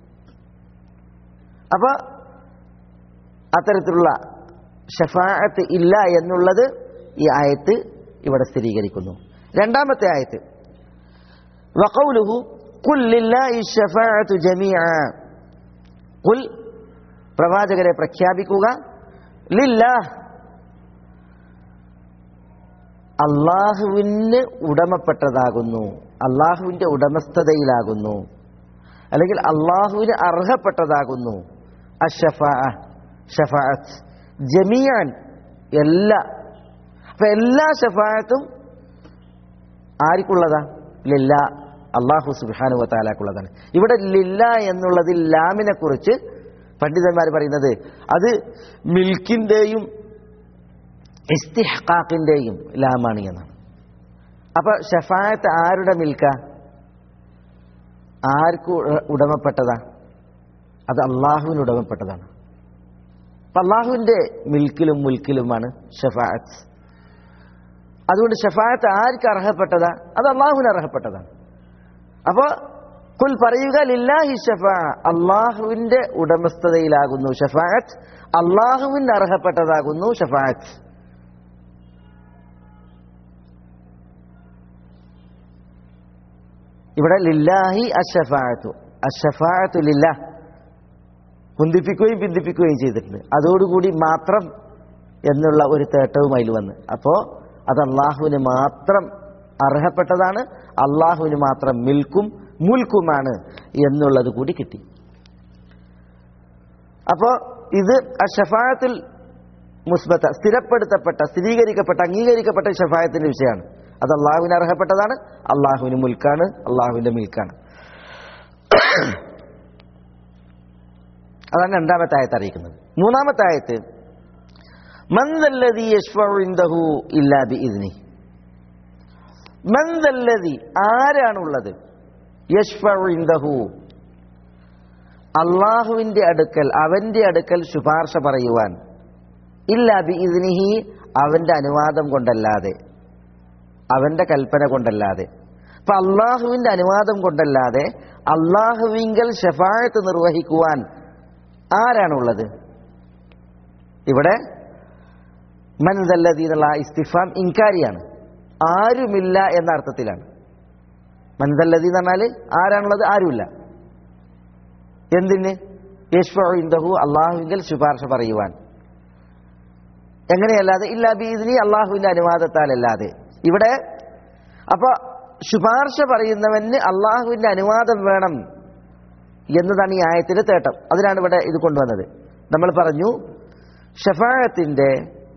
അപ്പൊ അത്തരത്തിലുള്ള ഷഫാഅത്ത് ഇല്ല എന്നുള്ളത് ഈ ആയത്ത് ഇവിടെ സ്ഥിരീകരിക്കുന്നു രണ്ടാമത്തെ ആയത്ത് വഖൗലുഹു കുൽ ലില്ലാഹി ഷഫാഅത്തു ജമീഅ കുൽ പ്രവാചകരെ പ്രഖ്യാപിക്കുക ലില്ലാഹ് അള്ളാഹുവിന് ഉടമപ്പെട്ടതാകുന്നു അള്ളാഹുവിന്റെ ഉടമസ്ഥതയിലാകുന്നു അല്ലെങ്കിൽ അള്ളാഹുവിന് അർഹപ്പെട്ടതാകുന്നു അഷഫാ ഷഫാഅത്ത് ജമിയാൻ എല്ലാ അപ്പൊ എല്ലാ ഷഫാഅത്തും ആർക്കുള്ളതാ ലില്ല അള്ളാഹു സുബാനു വത്താലാക്കുള്ളതാണ് ഇവിടെ ലില്ല എന്നുള്ളതിൽ ലാമിനെ കുറിച്ച് പണ്ഡിതന്മാർ പറയുന്നത് അത് മിൽക്കിന്റെയും ഇസ്തിഹ്കാക്കിന്റെയും ലാമാണ് എന്നാണ് അപ്പൊ ഷഫായത്ത് ആരുടെ മിൽക്ക ആർക്ക് ഉ- ഉടമപ്പെട്ടതാ അത് അള്ളാഹുവിന് ഉടമപ്പെട്ടതാണ് അപ്പൊ അള്ളാഹുവിന്റെ മിൽക്കിലും മുൽക്കിലുമാണ് ഷഫായത്ത് അതുകൊണ്ട് ഷഫായത്ത് ആർക്ക് അർഹപ്പെട്ടതാ അത് അള്ളാഹുവിന് അർഹപ്പെട്ടതാണ് അപ്പോ കുൽ പറയുക ലില്ലാഹി ഷഫാ അള്ളാഹുവിന്റെ ഉടമസ്ഥതയിലാകുന്നു ഷഫായത്ത് അള്ളാഹുവിന് അർഹപ്പെട്ടതാകുന്നു ഷഫായത്ത് ഇവിടെ ലില്ലാഹി അഷഫാഅത്തു അഷഫാഅത്തു ലില്ലാഹ് കുന്തിപ്പിക്കുകയും പിന്തിപ്പിക്കുകയും ചെയ്തിട്ടുണ്ട് അതോടുകൂടി മാത്രം എന്നുള്ള ഒരു തേട്ടവും അതിൽ വന്ന് അപ്പോൾ അത് അള്ളാഹുവിന് മാത്രം അർഹപ്പെട്ടതാണ് അള്ളാഹുവിന് മാത്രം മിൽക്കും മുൽക്കുമാണ് എന്നുള്ളത് കൂടി കിട്ടി അപ്പോൾ ഇത് ഷഫായത്തിൽ മുസ്ബത്ത സ്ഥിരപ്പെടുത്തപ്പെട്ട സ്ഥിരീകരിക്കപ്പെട്ട അംഗീകരിക്കപ്പെട്ട ഷഫായത്തിന്റെ വിഷയമാണ് അത് അള്ളാഹുവിന് അർഹപ്പെട്ടതാണ് അള്ളാഹുവിന് മുൽക്കാണ് അള്ളാഹുവിന്റെ മിൽക്കാണ് അതാണ് രണ്ടാമത്തെ ആയത്ത് അറിയിക്കുന്നത് മൂന്നാമത്തെ ആയത്ത് മന്ദല്ലതി യശ്വഇന്ദഹു ഇല്ലാ ബിഇദ്നി മന്ദല്ലതി ആരാണുള്ളത് യശ്വഇന്ദഹു അള്ളാഹുവിന്റെ അടുക്കൽ അവന്റെ അടുക്കൽ ശുപാർശ പറയുവാൻ ഇല്ലാ ബിഇദ്നിഹി അവന്റെ അനുവാദം കൊണ്ടല്ലാതെ അവന്റെ കൽപ്പന കൊണ്ടല്ലാതെ അപ്പൊ അള്ളാഹുവിന്റെ അനുവാദം കൊണ്ടല്ലാതെ അള്ളാഹുവിങ്കൽ ഷഫായത്ത് നിർവഹിക്കുവാൻ ആരാണുള്ളത് ഇവിടെ മൻദല്ലതി എന്നുള്ള ഇസ്തിഫാം ഇൻകാരിയാണ് ആരുമില്ല എന്ന അർത്ഥത്തിലാണ് മൻദല്ലതി എന്ന് പറഞ്ഞാൽ ആരാണുള്ളത് ആരുമില്ല എന്തിന് യശ്വ ഇന്ദഹു അള്ളാഹുവിങ്കൽ ശുപാർശ പറയുവാൻ എങ്ങനെയല്ലാതെ ഇല്ലാ ബീദിനി അള്ളാഹുവിന്റെ അനുവാദത്താലല്ലാതെ ഇവിടെ അപ്പൊ ശുപാർശ പറയുന്നവന് അള്ളാഹുവിന്റെ അനുവാദം വേണം എന്നതാണ് ഈ ആയത്തിന്റെ തേട്ടം അതിനാണ് ഇവിടെ ഇത് കൊണ്ടുവന്നത് നമ്മൾ പറഞ്ഞു ഷഫായത്തിന്റെ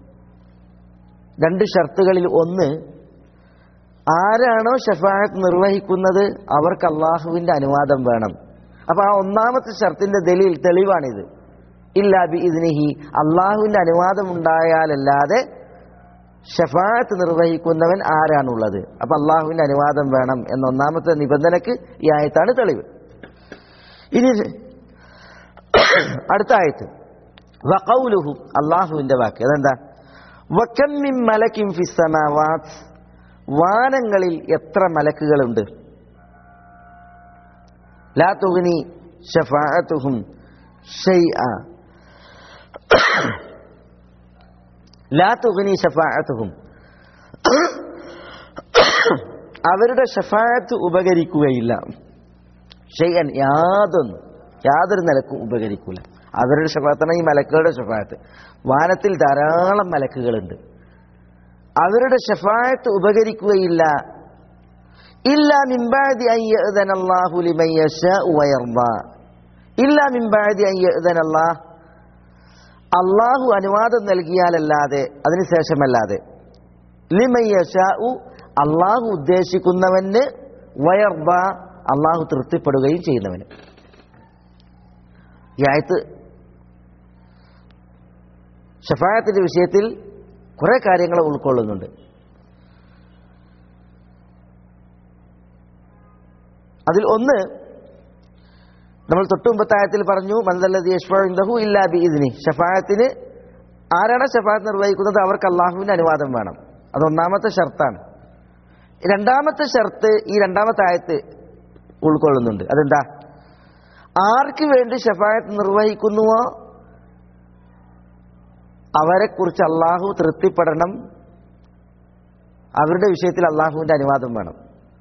രണ്ട് ഷർത്തുകളിൽ ഒന്ന് ആരാണോ ഷഫായത്ത് നിർവഹിക്കുന്നത് അവർക്ക് അള്ളാഹുവിന്റെ അനുവാദം വേണം അപ്പൊ ആ ഒന്നാമത്തെ ഷർത്തിന്റെ ദലീൽ തെളിവാണിത് ഇല്ലാ ബി ഇതിനിഹി അള്ളാഹുവിന്റെ അനുവാദം ഉണ്ടായാലല്ലാതെ ഷഫായത്ത് നിർവഹിക്കുന്നവൻ ആരാണുള്ളത് അപ്പൊ അള്ളാഹുവിന്റെ അനുവാദം വേണം എന്ന ഒന്നാമത്തെ നിബന്ധനക്ക് ഈ ആയത്താണ് തെളിവ് ഇനി അടുത്ത ആയത്ത് വഖൗലുഹു അള്ളാഹുവിന്റെ വാക്ക് അതെന്താ വകം മിൻ മലക്കിൻ ഫിസ് സമാവാത്ത് വാനങ്ങളിൽ എത്ര മലക്കുകളുണ്ട് ലാ തുഗ്നി ഷഫാഅത്തുഹും ഷൈഅ ലാ തുഗ്നി ഷഫാഅത്തുഹും അവരുടെ ഷഫാഅത്ത് ഉപകരിക്കുകയില്ല ഷെയ്യൻ യാതൊന്നും യാതൊരു നിലക്കും ഉപകരിക്കൂല അവരുടെ ഷഫാത്താണ് ഈ മലക്കുകളുടെ ഷഫായത്ത് വാനത്തിൽ ധാരാളം മലക്കുകളുണ്ട് അവരുടെ ഷഫായത്ത് ഉപകരിക്കുകയില്ല ഇല്ല മിമ്പാതി അയ്യഅ്ദനല്ലാഹു ലിമൻ യശാഉ വയർദ ഇല്ല മിമ്പാതി അയ്യഅ്ദനല്ലാഹ് അള്ളാഹു അനുവാദം നൽകിയാലല്ലാതെ അതിനുശേഷമല്ലാതെ ലിമൻ യശാഉ അള്ളാഹു ഉദ്ദേശിക്കുന്നവന് വയർദ അള്ളാഹു തൃപ്തിപ്പെടുകയും ചെയ്യുന്നവന് ഈ ആയത്ത് ഷഫായത്തിന്റെ വിഷയത്തിൽ കുറെ കാര്യങ്ങൾ ഉൾക്കൊള്ളുന്നുണ്ട് അതിൽ ഒന്ന് നമ്മൾ തൊട്ടുമുമ്പത്തായത്തിൽ പറഞ്ഞു മന്ദല്ലതി യഷ്ഫു ഇല്ലാ ബി ഇതിനി ഷഫായത്തിന് ആരാണ് ഷഫായത്ത് നിർവഹിക്കുന്നത് അവർക്ക് അള്ളാഹുവിന്റെ അനുവാദം വേണം അത് ഒന്നാമത്തെ ഷർത്താണ് രണ്ടാമത്തെ ഷർത്ത് ഈ രണ്ടാമത്തെ ആയത്ത് ഉൾക്കൊള്ളുന്നുണ്ട് അതെന്താ ആർക്ക് വേണ്ടി ഷഫായത്ത് നിർവഹിക്കുന്നുവോ അവരെക്കുറിച്ച് അള്ളാഹു തൃപ്തിപ്പെടണം അവരുടെ വിഷയത്തിൽ അള്ളാഹുവിന്റെ അനുവാദം വേണം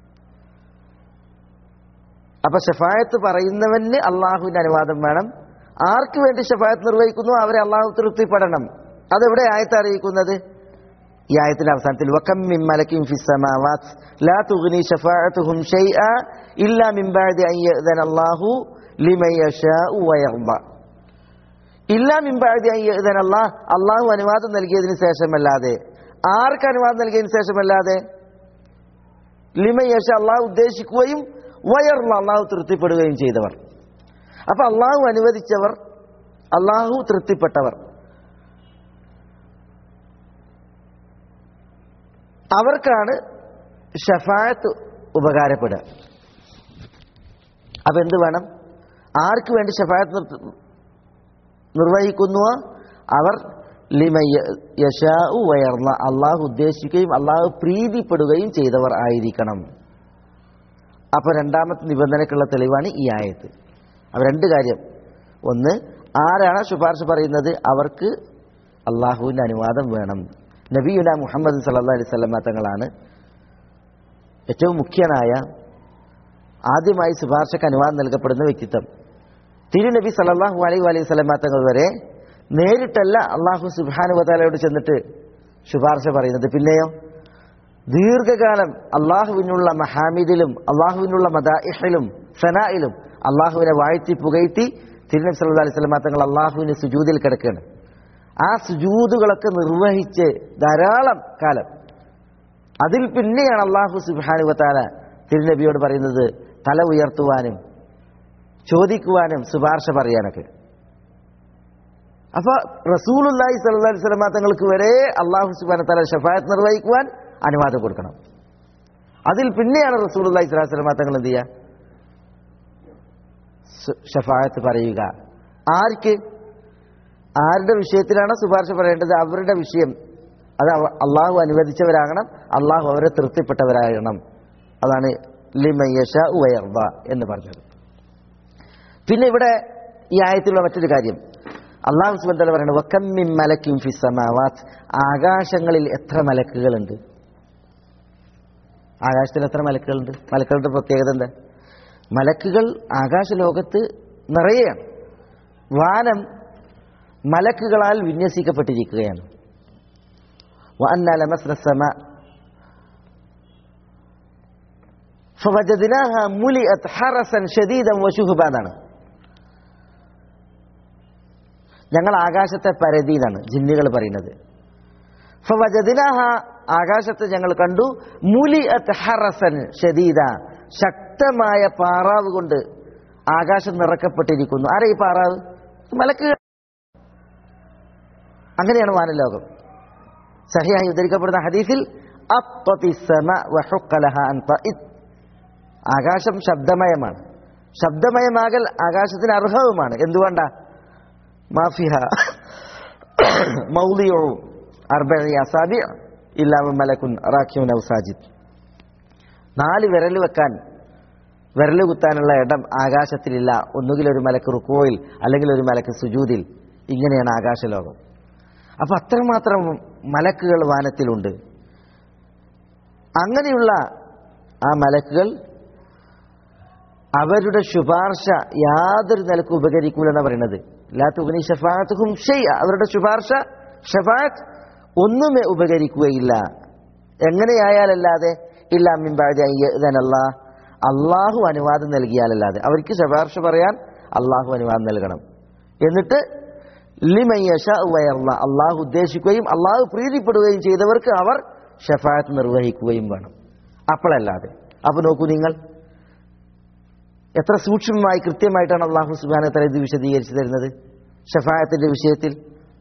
അപ്പൊ ഷഫായത്ത് പറയുന്നവന് അള്ളാഹുവിന്റെ അനുവാദം വേണം ആർക്ക് വേണ്ടി ഷഫായത്ത് നിർവഹിക്കുന്നു അവരെ അള്ളാഹു തൃപ്തിപ്പെടണം അതെവിടെ ആയത്ത് അറിയിക്കുന്നത് ഈ ആയത്തിന്റെ അവസാനത്തിൽ വകം മിൻ മലക്കിൻ ഫിസ് സമാവാത് ലാ തുഗ്നി ഷഫാഅത്തുഹും ഷൈഅ ഇല്ലാ മിൻ ബഅദി അൻ യഅ്ദന അല്ലാഹു ലിമൻ യശാഉ വയർദ ഇല്ലാ മിൻ ബഅദി അൻ യഅ്ദന അല്ലാഹ് അല്ലാഹു അനുവാദം നൽകിയതിനു ശേഷമല്ലാതെ ആർക്ക് അനുവാദം നൽകിയതിനു ശേഷമല്ലാതെ ലിമൻ യശ അള്ളാഹു ഉദ്ദേശിക്കുകയും വയർന്ന അള്ളാഹു തൃപ്തിപ്പെടുകയും ചെയ്തവർ അപ്പൊ അള്ളാഹു അനുവദിച്ചവർ അള്ളാഹു തൃപ്തിപ്പെട്ടവർ അവർക്കാണ് ഷഫായത്ത് ഉപകാരപ്പെടുക അപ്പൊ എന്ത് വേണം ആർക്ക് വേണ്ടി ഷഫായത്ത് നിർ- നിർവഹിക്കുന്നുവോ അവർ ലിമ യശാഉ വയർന്ന അള്ളാഹു ഉദ്ദേശിക്കുകയും അള്ളാഹു പ്രീതിപ്പെടുകയും ചെയ്തവർ ആയിരിക്കണം അപ്പൊ രണ്ടാമത്തെ നിബന്ധനക്കുള്ള തെളിവാണ് ഈ ആയത്ത് അപ്പൊ രണ്ട് കാര്യം ഒന്ന് ആരാണ് ശുപാർശ പറയുന്നത് അവർക്ക് അള്ളാഹുവിന്റെ അനുവാദം വേണം നബിയുന മുഹമ്മദ് സല്ലാ അലൈഹി സ്വലമ തങ്ങളാണ് ഏറ്റവും മുഖ്യനായ ആദ്യമായി ശുപാർശക്ക് അനുവാദം നൽകപ്പെടുന്ന വ്യക്തിത്വം തിരുനബി സല്ലാഹു അലൈഹി അലൈഹി സ്വലമ തങ്ങൾ വരെ നേരിട്ടല്ല അള്ളാഹു സുബാനുവതാലയോട് ചെന്നിട്ട് ശുപാർശ പറയുന്നത് പിന്നെയോ ദീർഘകാലം അള്ളാഹുവിനുള്ള മഹാമിദിലും അള്ളാഹുവിനുള്ള മദാഇഹിലും സനായിലും അള്ളാഹുവിനെ വാഴ്ത്തി പുകഴ്ത്തി തിരുനബി സല്ലല്ലാഹു അലൈഹി വസല്ലം തങ്ങൾ അള്ളാഹുവിന് സുജൂദിൽ കിടക്കുകയാണ് ആ സുജൂദുകളൊക്കെ നിർവഹിച്ച് ധാരാളം കാലം അതിൽ പിന്നെയാണ് അള്ളാഹു സുബ്ഹാനഹു വതആല തിരുനബിയോട് പറയുന്നത് തല ഉയർത്തുവാനും ചോദിക്കുവാനും ശുപാർശ പറയാനൊക്കെ അപ്പൊ റസൂലുല്ലാഹി സ്വല്ലല്ലാഹു അലൈഹി വസല്ലം തങ്ങൾക്ക് വരെ അള്ളാഹു സുബ്ഹാനഹു വതആല ഷഫായത്ത് നിർവഹിക്കുവാൻ അനുവാദം കൊടുക്കണം അതിൽ പിന്നെയാണ് റസൂലുള്ളാഹി സ്വല്ലല്ലാഹു അലൈഹി വസല്ലം തങ്ങൾ എന്ത് ചെയ്യുക ഷ- ഷഫായത്ത് പറയുക ആർക്ക് ആരുടെ വിഷയത്തിലാണ് ശുപാർശ പറയേണ്ടത് അവരുടെ വിഷയം അത് അവ- അള്ളാഹു അനുവദിച്ചവരാകണം അള്ളാഹു അവരെ തൃപ്തിപ്പെട്ടവരാകണം അതാണ് ലിമയ്യഷ ഉയർവ എന്ന് പറഞ്ഞത് പിന്നെ ഇവിടെ ഈ ആയത്തിലുള്ള മറ്റൊരു കാര്യം അള്ളാഹു സുബന്ധ പറയുന്നത് വക്കമ്മിൻ മലക്കിൻ ഫി സമാവാത്ത് ആകാശങ്ങളിൽ എത്ര മലക്കുകളുണ്ട് ആകാശത്തിൽ എത്ര മലക്കുകളുണ്ട് മലക്കുകളുടെ പ്രത്യേകത എന്താ മലക്കുകൾ ആകാശലോകത്ത് നിറയെയാണ് വാനം മലക്കുകളാൽ വിന്യസിക്കപ്പെട്ടിരിക്കുകയാണ് وأنا لمسنا السماء فوجدناها ملئت حرسا شديدا وشهبا എന്നാണ് ഞങ്ങൾ ആകാശത്തെ പരതി എന്നാണ് ജിന്നുകൾ പറയുന്നത് ഫവജദിനാഹ ആകാശത്തെ ഞങ്ങൾ കണ്ടു മുലിഅത്ത് ഹറസൻ ഷദീദ ശക്തമായ പാറാവ് കൊണ്ട് ആകാശം നിറക്കപ്പെട്ടിരിക്കുന്നു ആരാ ഈ പാറാവ് മലക്ക് അങ്ങനെയാണ് വാനലോകം സഹിയായി ഉദ്ധരിക്കപ്പെടുന്ന ഹദീസിൽ അത്വതി സമ വഹുക്ക ലഹ അൻ തഇത്. ആകാശം ശബ്ദമയമാണ് ശബ്ദമയമാകൽ ആകാശത്തിന് അർഹവുമാണ് എന്തുകൊണ്ടാ മാഫിഹ മൗലിയോ അർബഇ അസാബി ഇല്ലാ മലക്കുൻ റാഖിയുൻ ഔ സാജിദ് നാല് വിരൽ വെക്കാൻ വിരൽ കുത്താനുള്ള ഇടം ആകാശത്തിലില്ല ഒന്നുകിൽ ഒരു മലക്ക് റുക്കോയിൽ അല്ലെങ്കിൽ ഒരു മലക്ക് സുജൂദിൽ ഇങ്ങനെയാണ് ആകാശലോകം അപ്പൊ അത്രമാത്രം മലക്കുകൾ വാനത്തിലുണ്ട് അങ്ങനെയുള്ള ആ മലക്കുകൾ അവരുടെ ശുപാർശ യാതൊരു നിലക്ക് ഉപകരിക്കൂലെന്നാണ് പറയുന്നത് ലാത്തുഗ്നി ഷഫാത്തുഹും ഷെയ് അവരുടെ ശുപാർശ ഷഫാത്ത് ഒന്നുമേ ഉപകരിക്കുകയില്ല എങ്ങനെയായാലല്ലാതെ ഇല്ല മിമ്പാടിയല്ല അള്ളാഹു അനുവാദം നൽകിയാലല്ലാതെ അവർക്ക് ശുപാർശ പറയാൻ അള്ളാഹു അനുവാദം നൽകണം എന്നിട്ട് ലിമയ്യഷ വയർല അള്ളാഹു ഉദ്ദേശിക്കുകയും അള്ളാഹു പ്രീതിപ്പെടുകയും ചെയ്തവർക്ക് അവർ ഷഫാത്ത് നിർവഹിക്കുകയും വേണം അപ്പോഴല്ലാതെ അപ്പൊ നോക്കൂ നിങ്ങൾ എത്ര സൂക്ഷ്മമായി കൃത്യമായിട്ടാണ് അള്ളാഹു സുബാന തല ഇത് വിശദീകരിച്ചു തരുന്നത് ഷഫായത്തിന്റെ വിഷയത്തിൽ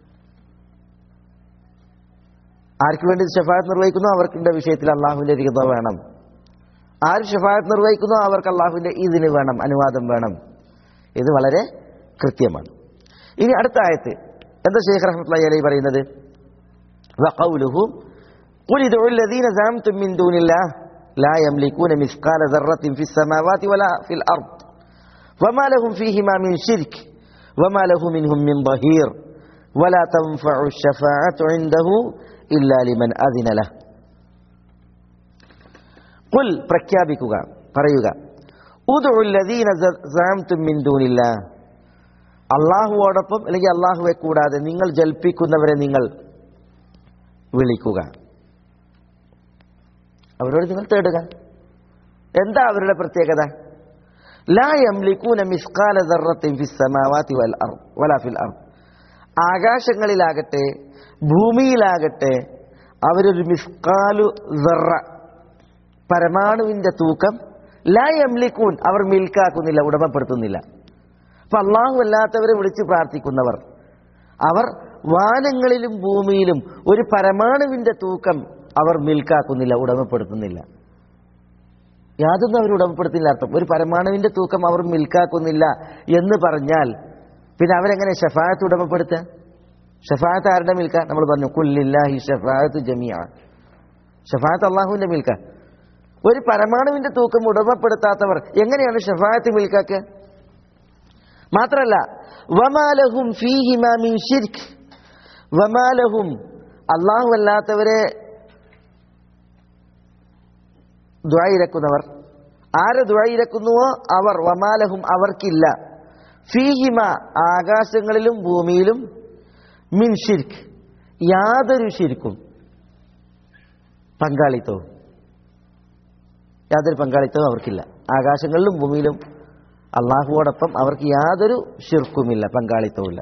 ആർക്ക് വേണ്ടി ഷഫായത്ത് നിർവഹിക്കുന്നു അവർക്കിന്റെ വിഷയത്തിൽ അള്ളാഹുവിന്റെ രികത വേണം ആര് ഷഫായത്ത് നിർവഹിക്കുന്നു അവർക്ക് അള്ളാഹുവിന്റെ ഇതിന് വേണം അനുവാദം വേണം ഇത് വളരെ കൃത്യമാണ് ഇനി അടുത്ത ആയത്ത് എന്താ ഷെയ്ഖ് റഹ്മത്തുള്ളി അലൈഹി പറയുന്നത് വഖൗലുഹു قل ادعوا الذين زعمتم من دون الله لا يملكون مثقال ذرة في السماوات ولا في الأرض وما لهم فيهما من شرك وما له منهم من ظهير ولا تنفع الشفاعة عنده إلا لمن أذن له قل പ്രഖ്യാപിക്കുക പറയുക ഉദുഉ الذين زعمتم من دون الله അള്ളാഹുവോടൊപ്പം അല്ലെങ്കിൽ അള്ളാഹുവെ കൂടാതെ നിങ്ങൾ ജൽപ്പിക്കുന്നവരെ നിങ്ങൾ വിളിക്കുക അവരോട് നിങ്ങൾ തേടുക എന്താ അവരുടെ പ്രത്യേകത ലാ യംലിക്കൂന മിസ്കാല ദർറത്തിൻ ഫിസ് സമാവാതി വൽ അർദ് വലാ ഫിൽ അർദ് ആകാശങ്ങളിലാകട്ടെ ഭൂമിയിലാകട്ടെ അവരൊരു മിസ്കാലു ദർറ പരമാണുവിന്റെ തൂക്കം ലാ യംലിക്കൂൻ അവർ മിൽക്കാക്കുന്നില്ല ഉടമപ്പെടുത്തുന്നില്ല അപ്പൊ അള്ളാഹു അല്ലാത്തവരെ വിളിച്ച് പ്രാർത്ഥിക്കുന്നവർ അവർ വാനങ്ങളിലും ഭൂമിയിലും ഒരു പരമാണുവിന്റെ തൂക്കം അവർ മിൽക്കാക്കുന്നില്ല ഉടമപ്പെടുത്തുന്നില്ല യാതൊന്നും അവർ ഉടമപ്പെടുത്തില്ല അർത്ഥം ഒരു പരമാണുവിന്റെ തൂക്കം അവർ മിൽക്കാക്കുന്നില്ല എന്ന് പറഞ്ഞാൽ പിന്നെ അവരെങ്ങനെ ഷഫായത്ത് ഉടമപ്പെടുത്തുക ഷഫായത്ത് ആരുടെ മിൽക്ക നമ്മൾ പറഞ്ഞു കുല്ലില്ലാഹി ഷഫായത്ത് ജമിയ ഷഫായത്ത് അള്ളാഹുവിന്റെ മിൽക്ക ഒരു പരമാണുവിന്റെ തൂക്കം ഉടമപ്പെടുത്താത്തവർ എങ്ങനെയാണ് ഷഫായത്ത് മിൽക്കാക്കുക മാത്രല്ല വമാലഹും ഫീഹിമാ മിൻ ഷിർക്ക് വമാലഹും അള്ളാഹു അല്ലാത്തവരെ ദ്വായിരക്കുന്നവർ ആരെ ദ്വായിരക്കുന്നുവോ അവർ വമാലഹും അവർക്കില്ല ഫീഹിമ ആകാശങ്ങളിലും ഭൂമിയിലും മിൻ ഷിർക്ക് യാതൊരു ശിർക്കും പങ്കാളിത്തവും യാതൊരു പങ്കാളിത്തവും അവർക്കില്ല ആകാശങ്ങളിലും ഭൂമിയിലും അള്ളാഹുവോടൊപ്പം അവർക്ക് യാതൊരു ഷിർക്കുമില്ല പങ്കാളിത്തവുമില്ല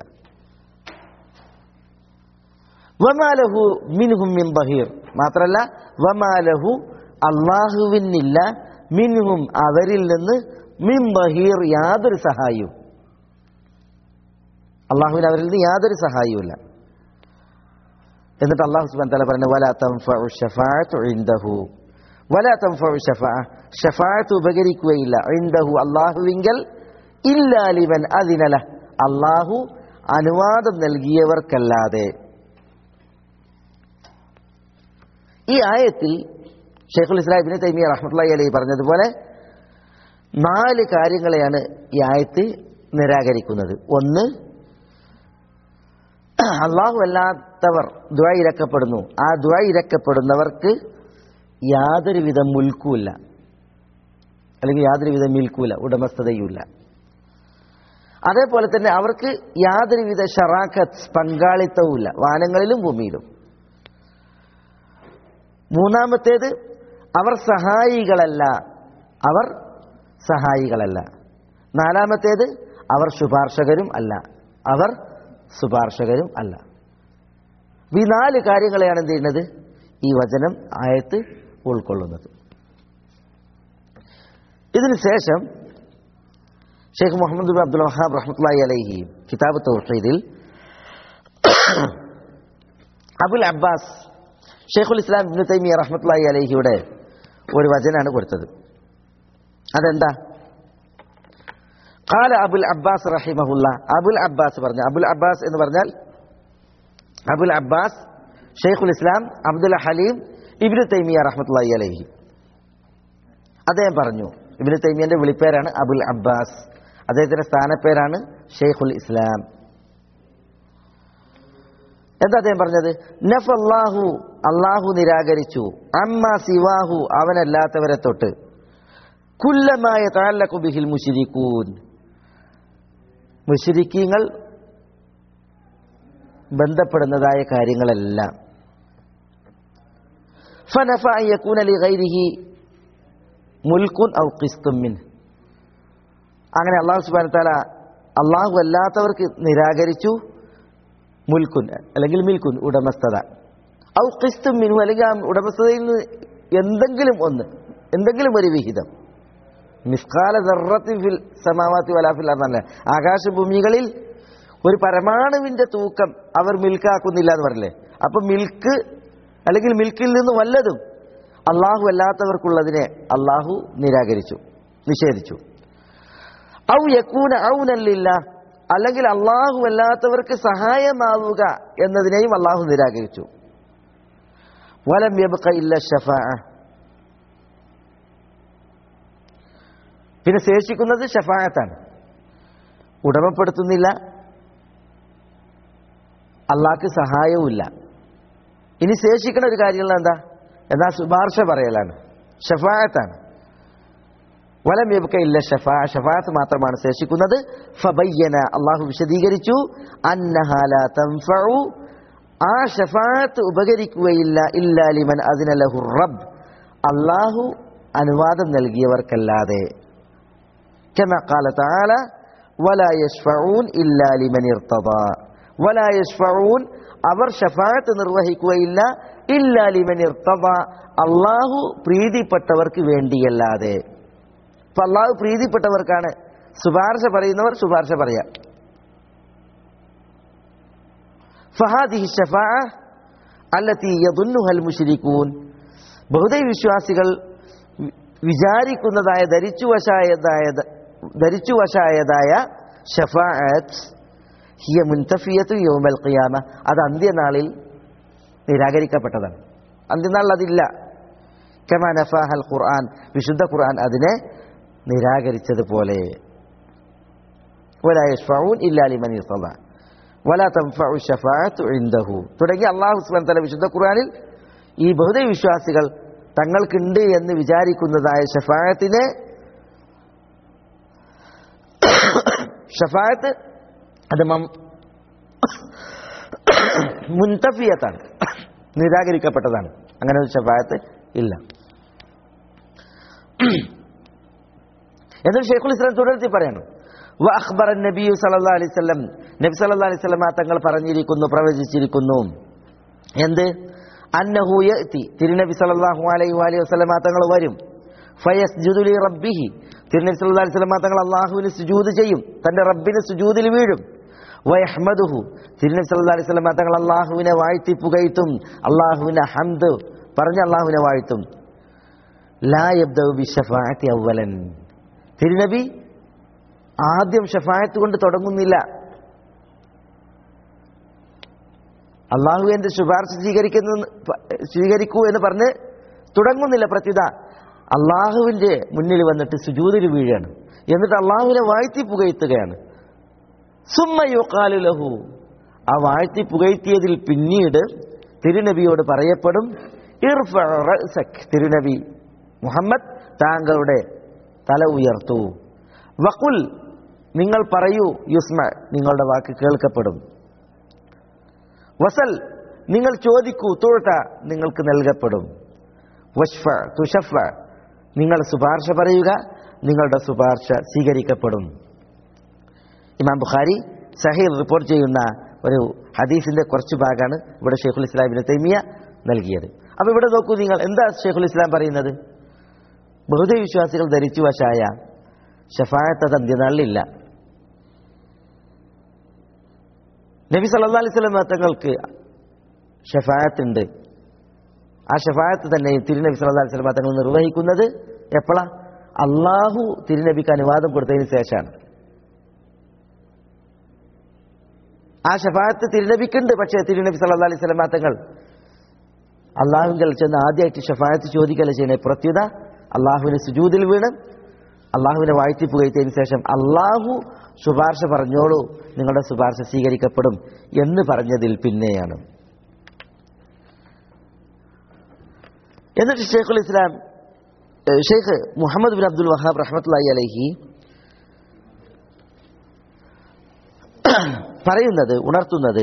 വമാലഹു മിൻഹും മിൻ ബഹീർ മാത്രല്ല വമാലഹു അള്ളാഹുവിനില്ല മിൻഹും അവരിൽ നിന്ന് മിൻ ബഹീർ യാതൊരു സഹായവും അള്ളാഹുവിന് അവരിൽ നിന്ന് യാതൊരു സഹായവുമില്ല എന്നിട്ട് അള്ളാഹു സുബാൻ തല പറഞ്ഞു വലാ തൻഫഉ ഷഫാഅത്തു ഇൻദഹു വലാ തൻഫഉ ഷഫാഅ ഷഫാഅത്ത് ഉപകരിക്കുകയില്ല ഇൻദഹു അള്ളാഹുവിങ്കൽ ഇല്ലാ ലിമൻ അദിനല അള്ളാഹു അനുവാദം നൽകിയവർക്കല്ലാതെ ഈ ആയത്തിൽ ഷെയ്ഖുൽ ഇസ്ലാം ഇബ്നു തൈമിയ റഹ്മത്തുള്ളാഹി അലൈഹി പറഞ്ഞതുപോലെ നാല് കാര്യങ്ങളെയാണ് ഈ ആയത്ത് നിരാകരിക്കുന്നത് ഒന്ന് അള്ളാഹു അല്ലാത്തവർ ദ്വ ഇരക്കപ്പെടുന്നു ആ ദ്വ ഇരക്കപ്പെടുന്നവർക്ക് യാതൊരുവിധ മുൽക്കുമില്ല അല്ലെങ്കിൽ യാതൊരുവിധ മിൽക്കൂല ഉടമസ്ഥതയുമില്ല അതേപോലെ തന്നെ അവർക്ക് യാതൊരുവിധ ഷറാഖത്ത് പങ്കാളിത്തവുമില്ല വാനങ്ങളിലും ഭൂമിയിലും മൂന്നാമത്തേത് അവർ സഹായികളല്ല അവർ സഹായികളല്ല നാലാമത്തേത് അവർ ശുപാർശകരും അല്ല അവർ ശുപാർശകരും അല്ല ഈ നാല് കാര്യങ്ങളെയാണ് എന്ത് ചെയ്യുന്നത് ഈ വചനം ആയത്ത് ഉൾക്കൊള്ളുന്നത് ഇതിന് ശേഷം Sheikh Muhammad bin Abdul Wahhab റഹ്മത്തുള്ളാഹി അലൈഹി കിതാബ് തൗഹീദിൽ അബുൽ അബ്ബാസ് ഷെയ്ഖുൽ ഇസ്ലാം ഇബ്നു തൈമിയ റഹ്മത്തുള്ളാഹി അലൈഹിയുടെ ഒരു വചനാണ് കൊടുത്തത് അതെന്താ കാല അബുൽ അബ്ബാസ് റഹിമഹുല്ല അബുൽ അബ്ബാസ് പറഞ്ഞു അബുൽ അബ്ബാസ് എന്ന് പറഞ്ഞാൽ അബുൽ അബ്ബാസ് ഷെയ്ഖുൽ ഇസ്ലാം അബ്ദുൽ ഹലീം ഇബ്നു തൈമിയ റഹ്മത്തുള്ളാഹി അലൈഹി അദ്ദേഹം പറഞ്ഞു ഇബ്നു തൈമിയന്റെ വിളിപ്പേരാണ് അബുൽ അബ്ബാസ് അദ്ദേഹത്തിന്റെ സ്ഥാനപ്പേരാണ് ഷെയ്ഖുൽ ഇസ്ലാം എന്താ അദ്ദേഹം പറഞ്ഞത് നഫ് അള്ളാഹു അള്ളാഹു നിരാകരിച്ചു അമ്മ സിവാഹു അവനല്ലാത്തവരെ തൊട്ട് കുല്ലമായ താലക്കു ബിഹിൽ മുഷിരിക്കൂൻ മുഷിരിക്കീങ്ങൾ ബന്ധപ്പെടുന്നതായ കാര്യങ്ങളെല്ലാം ഫനഫ യക്കൂൻ അലി ഗൈരിഹി മുൽക്കുൻ ഔ കിസ്തുമിൻ അങ്ങനെ അള്ളാഹു സുബാന താല അള്ളാഹു അല്ലാത്തവർക്ക് നിരാകരിച്ചു മുൽക്കുൻ അല്ലെങ്കിൽ മിൽക്കുൻ ഉടമസ്ഥത ഔ കിസ്തും മിനു അല്ലെങ്കിൽ ആ ഉടമസ്ഥതയിൽ നിന്ന് എന്തെങ്കിലും ഒന്ന് എന്തെങ്കിലും ഒരു വിഹിതം മിസ്കാല ദർറത്തിൻ ഫിൽ സമാവാത്തി വലാഫിൽ എന്നല്ല ആകാശഭൂമികളിൽ ഒരു പരമാണുവിന്റെ തൂക്കം അവർ മിൽക്കാക്കുന്നില്ല എന്ന് പറഞ്ഞില്ലേ അപ്പൊ മിൽക്ക് അല്ലെങ്കിൽ മിൽക്കിൽ നിന്ന് വല്ലതും അള്ളാഹു അല്ലാത്തവർക്കുള്ളതിനെ അള്ളാഹു നിരാകരിച്ചു നിഷേധിച്ചു ഔ യക്കൂന ഔനല്ലില്ല അല്ലെങ്കിൽ അള്ളാഹു അല്ലാത്തവർക്ക് സഹായമാവുക എന്നതിനെയും അള്ളാഹു നിരാകരിച്ചു വലം യബ്ക ഇല്ല ഷഫാ പിന്നെ ശേഷിക്കുന്നത് ഷഫായത്താണ് ഉടമപ്പെടുത്തുന്നില്ല അള്ളാഹ്ക്ക് സഹായവുമില്ല ഇനി ശേഷിക്കുന്ന ഒരു കാര്യമുള്ള എന്താ എന്നാ ശുപാർശ പറയലാണ് ഷഫായത്താണ് വലം യബ്ക ഇല്ല ഷഫാ ഷഫാത്ത് മാത്രമാണ് ശേഷിക്കുന്നത് ഫബയ്യന അള്ളാഹു വിശദീകരിച്ചു അന്നഹാല തൻഫഉ ആ ഷഫാത്ത് ഉപകരിക്കുകയില്ല ഇല്ലാ ലിമൻ അതിനലഹു റബ്ബ് അള്ളാഹു അനുവാദം നൽകിയവർക്കല്ലാതെ كما قال تعالى ولا يشفعون إلا لمن ارتضى ولا يشفعون അവർ ഷഫാത്ത് നിർവഹിക്കുകയില്ല ഇല്ല ലിമൻ ഇർത്തവ അള്ളാഹു പ്രീതിപ്പെട്ടവർക്ക് വേണ്ടിയല്ലാതെ അപ്പൊ അള്ളാഹു പ്രീതിപ്പെട്ടവർക്കാണ് ശുപാർശ പറയുന്നവർ ശുപാർശ പറയാം ഫഹാദിഹി ഷഫാ അല്ലത്തി യദുന്നുഹൽ മുഷിരിക്കൂൻ ബഹുദൈ വിശ്വാസികൾ വിചാരിക്കുന്നതായ ധരിച്ചുവശായതായ ധരിച്ചുവശായതായ ഷഫാഅത്ത് ഹിയ മുൻതഫിയത്തു യൗമൽ ഖിയാമ അത് അന്ത്യനാളിൽ നിരാകരിക്കപ്പെട്ടതാണ് അന്ത്യനാളിൽ അതില്ല കമാ നഫാഹൽ ഖുർആൻ വിശുദ്ധ ഖുർആൻ അതിനെ നിരാകരിച്ചതുപോലെ ولا يشفعون إلا لمن ارتضى ولا تنفع الشفاعة عنده തുടങ്ങി അള്ളാഹു സുബ്ഹാനഹു വതആല വിശുദ്ധ ഖുർആനിൽ ഈ ബഹുദൈ വിശ്വാസികൾ തങ്ങൾക്കുണ്ട് എന്ന് വിചാരിക്കുന്നതായ ഷഫായത്തിനെ ഷഫായത്ത് അത് മം- മുൻതഫിയത്താണ് നിരാകരിക്കപ്പെട്ടതാണ് അങ്ങനെ ഒരു ഷഫായത്ത് ഇല്ല എന്നിട്ട് ഷെയ്ഖുൽ ഇസ്ലാം തുടർത്തി പറയണം വ അഖ്ബർ നബി സല്ലല്ലാഹു അലൈഹി വസല്ലം നബി സല്ലല്ലാഹു അലൈഹി വസല്ലം തങ്ങൾ പറഞ്ഞിരിക്കുന്നു പ്രവചിച്ചിരിക്കുന്നു എന്ത് അന്നഹു യഅതി തിരുനബി സല്ലല്ലാഹു അലൈഹി വഅലിഹി വസല്ലം തങ്ങൾ വരും ഫയസ്ജുദു ലി റബ്ബിഹി തിരുനബി സല്ലല്ലാഹു അലൈഹി വസല്ലം തങ്ങൾ അല്ലാഹുവിന് സുജൂദ് ചെയ്യും തന്റെ റബ്ബിന് സുജൂദിൽ വീഴും വയഹ്മദുഹു തിരുനബി സല്ലല്ലാഹു അലൈഹി വസല്ലം തങ്ങൾ അല്ലാഹുവിനെ വാഴ്ത്തി പുകഴ്ത്തും അല്ലാഹുവിനെ ഹംദ് പറഞ്ഞ് അല്ലാഹുവിനെ വാഴ്ത്തും ലാ യബ്ദഉ ബിശഫാഅത്തി അവലൻ തിരുനബി ആദ്യം ഷഫായത്ത് കൊണ്ട് തുടങ്ങുന്നില്ല അള്ളാഹു എന്റെ ശുപാർശ സ്വീകരിക്കുന്ന സ്വീകരിക്കൂ എന്ന് പറഞ്ഞ് തുടങ്ങുന്നില്ല പ്രത്യുത അള്ളാഹുവിന്റെ മുന്നിൽ വന്നിട്ട് സുജൂതിൽ വീഴാണ് എന്നിട്ട് അള്ളാഹുവിനെ വാഴ്ത്തി പുകഴ്ത്തുകയാണ് സുമ്മയുക്കാലു ലഹു ആ വാഴ്ത്തി പുകഴ്ത്തിയതിൽ പിന്നീട് തിരുനബിയോട് പറയപ്പെടും ഇർഫ റഅ്സക് തിരുനബി മുഹമ്മദ് താങ്കളുടെ തല ഉയർത്തു വക്കുൽ നിങ്ങൾ പറയൂ യുസ്മ നിങ്ങളുടെ വാക്ക് കേൾക്കപ്പെടും വസൽ നിങ്ങൾ ചോദിക്കൂ തൊഴുത്ത നിങ്ങൾക്ക് നൽകപ്പെടും വഷ്ഫ തുഷഫ നിങ്ങൾ ശുപാർശ പറയുക നിങ്ങളുടെ ശുപാർശ സ്വീകരിക്കപ്പെടും ഇമാം ബുഖാരി സഹീർ റിപ്പോർട്ട് ചെയ്യുന്ന ഒരു ഹദീസിന്റെ കുറച്ച് ഭാഗമാണ് ഇവിടെ ഷെയ്ഖുൽ ഇസ്ലാമിന് തൈമിയ നൽകിയത് അപ്പൊ ഇവിടെ നോക്കൂ നിങ്ങൾ എന്താ ഷെയ്ഖുൽ ഇസ്ലാം പറയുന്നത് ബഹുദൈവ വിശ്വാസികൾ ധരിച്ചു വശായ ഷഫായത്ത് അന്ത്യനാളിലില്ല നബി സല്ലല്ലാഹു അലൈഹി വസല്ലം തങ്ങൾക്ക് ഷഫായത്തുണ്ട് ആ ഷഫായത്ത് തന്നെ തിരുനബി സല്ലല്ലാഹു അലൈഹി വസല്ലം തങ്ങൾ നിർവഹിക്കുന്നത് എപ്പോഴാ അള്ളാഹു തിരുനബിക്ക് അനുവാദം കൊടുത്തതിന് ശേഷമാണ് ആ ഷഫായത്ത് തിരുനബിക്കുണ്ട് പക്ഷേ തിരുനബി സല്ലല്ലാഹു അലൈഹി വസല്ലം തങ്ങൾ അള്ളാഹുവിൽ ചെന്ന് ആദ്യമായിട്ട് ഷഫായത്ത് ചോദിക്കല ചെയ്യണേ പ്രത്യുത അള്ളാഹുവിന് സുജൂതിൽ വീണ് അള്ളാഹുവിനെ വാഴ്ത്തി പുകഴ്ത്തിയതിനു ശേഷം അള്ളാഹു ശുപാർശ പറഞ്ഞോളൂ നിങ്ങളുടെ ശുപാർശ സ്വീകരിക്കപ്പെടും എന്ന് പറഞ്ഞതിൽ പിന്നെയാണ് എന്നിട്ട് ഷെയ്ഖുൽ ഇസ്ലാം ഏഹ് Sheikh Muhammad bin Abdul Wahhab റഹ്മത്തുള്ളാഹി അലൈഹി പറയുന്നത് ഉണർത്തുന്നത്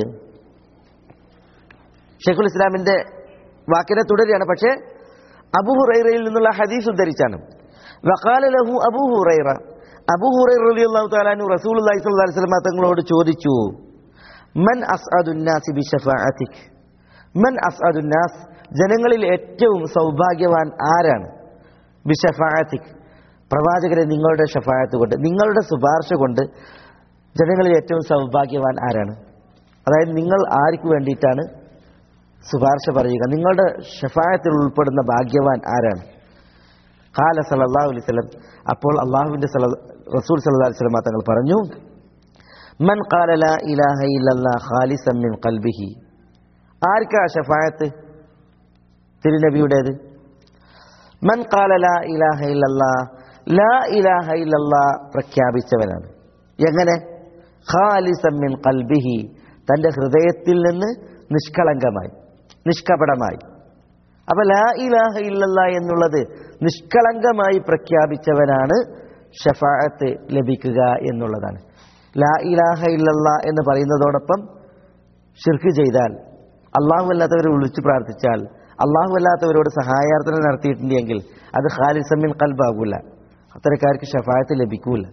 ഷെയ്ഖുൽ ഇസ്ലാമിന്റെ വാക്കിനെ തുടരുകയാണ് പക്ഷേ അബു ഹുറൈറയിൽ നിന്നുള്ള ഹദീസ് ഉദ്ധരിച്ചാണ് വഖാല ലഹു അബു ഹുറൈറ അബു ഹുറൈറ റളിയല്ലാഹു തആലാനു റസൂലുള്ളാഹി സ്വല്ലല്ലാഹു അലൈഹി വസല്ലം തങ്ങളോട് ചോദിച്ചു മൻ അസ്അദുന്നാസി ബിശഫാഅതിക് മൻ അസ്അദുന്നാസ് ജനങ്ങളിൽ ഏറ്റവും സൗഭാഗ്യവാൻ ആരാണ് ബിഷഫാഅത്തിക് പ്രവാചകരെ നിങ്ങളുടെ ഷഫായത്ത് കൊണ്ട് നിങ്ങളുടെ ശുപാർശ കൊണ്ട് ജനങ്ങളിൽ ഏറ്റവും സൗഭാഗ്യവാൻ ആരാണ് അതായത് നിങ്ങൾ ആർക്ക് വേണ്ടിയിട്ടാണ് ശുപാർശ പറയുക നിങ്ങളുടെ ഷഫായത്തിൽ ഉൾപ്പെടുന്ന ഭാഗ്യവാൻ ആരാണ് കാല സല്ലല്ലാഹു അലൈഹി വസല്ലം അപ്പോൾ അള്ളാഹുവിന്റെ സല്ല- റസൂൽ സല്ലല്ലാഹു അലൈഹി വസല്ലം തങ്ങൾ പറഞ്ഞു മൻ ഖാല ലാ ഇലാഹ ഇല്ലല്ലാഹ് ഖാലിസൻ മിൻ ഖൽബിഹി ആർക്കാ ഷഫായത്ത് തിരുനബിയുടേത് മൻ ഖാല ലാ ഇലാഹ ഇല്ലല്ലാഹ് ലാ ഇലാഹ ഇല്ലല്ലാഹ് പ്രഖ്യാപിച്ചവനാണ് എങ്ങനെ ഖാലിസൻ മിൻ ഖൽബിഹി തന്റെ ഹൃദയത്തിൽ നിന്ന് നിഷ്കളങ്കമായി നിഷ്കപടമായി അപ്പൊ ലാ ഇലാഹ ഇല്ലല്ല എന്നുള്ളത് നിഷ്കളങ്കമായി പ്രഖ്യാപിച്ചവനാണ് ഷഫാഅത്ത് ലഭിക്കുക എന്നുള്ളതാണ് ലാ ഇലാഹ ഇല്ലല്ല എന്ന് പറയുന്നതോടൊപ്പം ഷിർക്ക് ചെയ്താൽ അള്ളാഹു അല്ലാത്തവരെ വിളിച്ചു പ്രാർത്ഥിച്ചാൽ അള്ളാഹു അല്ലാത്തവരോട് സഹായാർത്ഥന നടത്തിയിട്ടുണ്ടെങ്കിൽ അത് ഖാലിസമ്മിൻ കൽബാകൂല അത്തരക്കാർക്ക് ഷഫായത്ത് ലഭിക്കൂല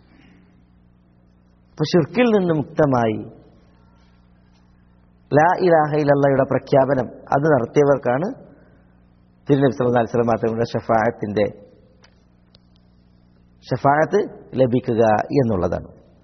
അപ്പൊ ഷിർക്കിൽ നിന്ന് മുക്തമായി ലാ ഇലാഹ ഇല്ലയുടെ പ്രഖ്യാപനം അത് നടത്തിയവർക്കാണ് തിരുനബി സല്ലല്ലാഹു അലൈഹി വസല്ലം തങ്ങളുടെ ഷഫായത്തിന്റെ ഷഫായത്ത് ലഭിക്കുക എന്നുള്ളതാണ്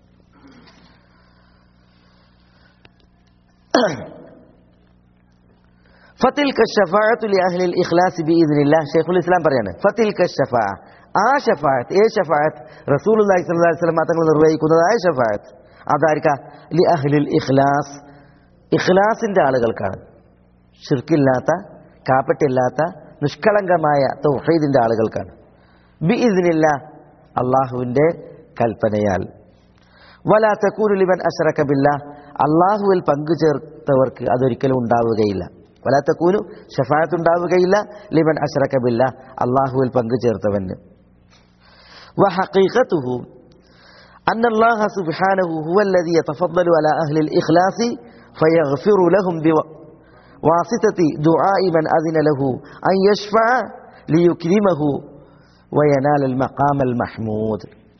ഫത്തിൽക ഷഫാഅത്തു ലിഅഹ്ലിൽ ഇഖ്ലാസ് ബിഇദ്നില്ലാഹ് ഷൈഖുൽ ഇസ്ലാം പറയാണ് ഫത്തിൽക ഷഫാഅ ആ ഷഫാഅത്ത് ഏ ഷഫാഅത്ത് റസൂലുള്ളാഹി സ്വല്ലല്ലാഹു അലൈഹി വസല്ലം തങ്ങൾ നിർവഹിക്കുന്നതായ ഷഫാഅത്ത് അതായിരിക്ക ലി അഹ്ലിൽ ഇഖ്ലാസ് ഇഖ്ലാസിന്റെ ആളുകൾക്കാണ് ഷിർക്കില്ലാത്ത കാപ്പട്ടില്ലാത്ത നിഷ്കളങ്കമായ തൗഹീദിന്റെ ആളുകൾക്കാണ് ബി ഇതിനില്ല അള്ളാഹുവിന്റെ കൽപ്പനയാൽ വലാ തക്കൂനു ലിമൻ അഷറക ബില്ല അള്ളാഹുവിൽ പങ്കു ചേർത്തവർക്ക് അതൊരിക്കലും ഉണ്ടാവുകയില്ല വലാ തക്കൂനു ഷഫായത്ത് ഉണ്ടാവുകയില്ല ലിമൻ അഷറക ബില്ല അള്ളാഹുവിൽ പങ്കു ചേർത്തവന് وحقيقته أن الله سبحانه هو الذي يتفضل على أهل الإخلاص فيغفر لهم بواسطة دعاء من أذن له أن يشفع ليكرمه وينال المقام المحمود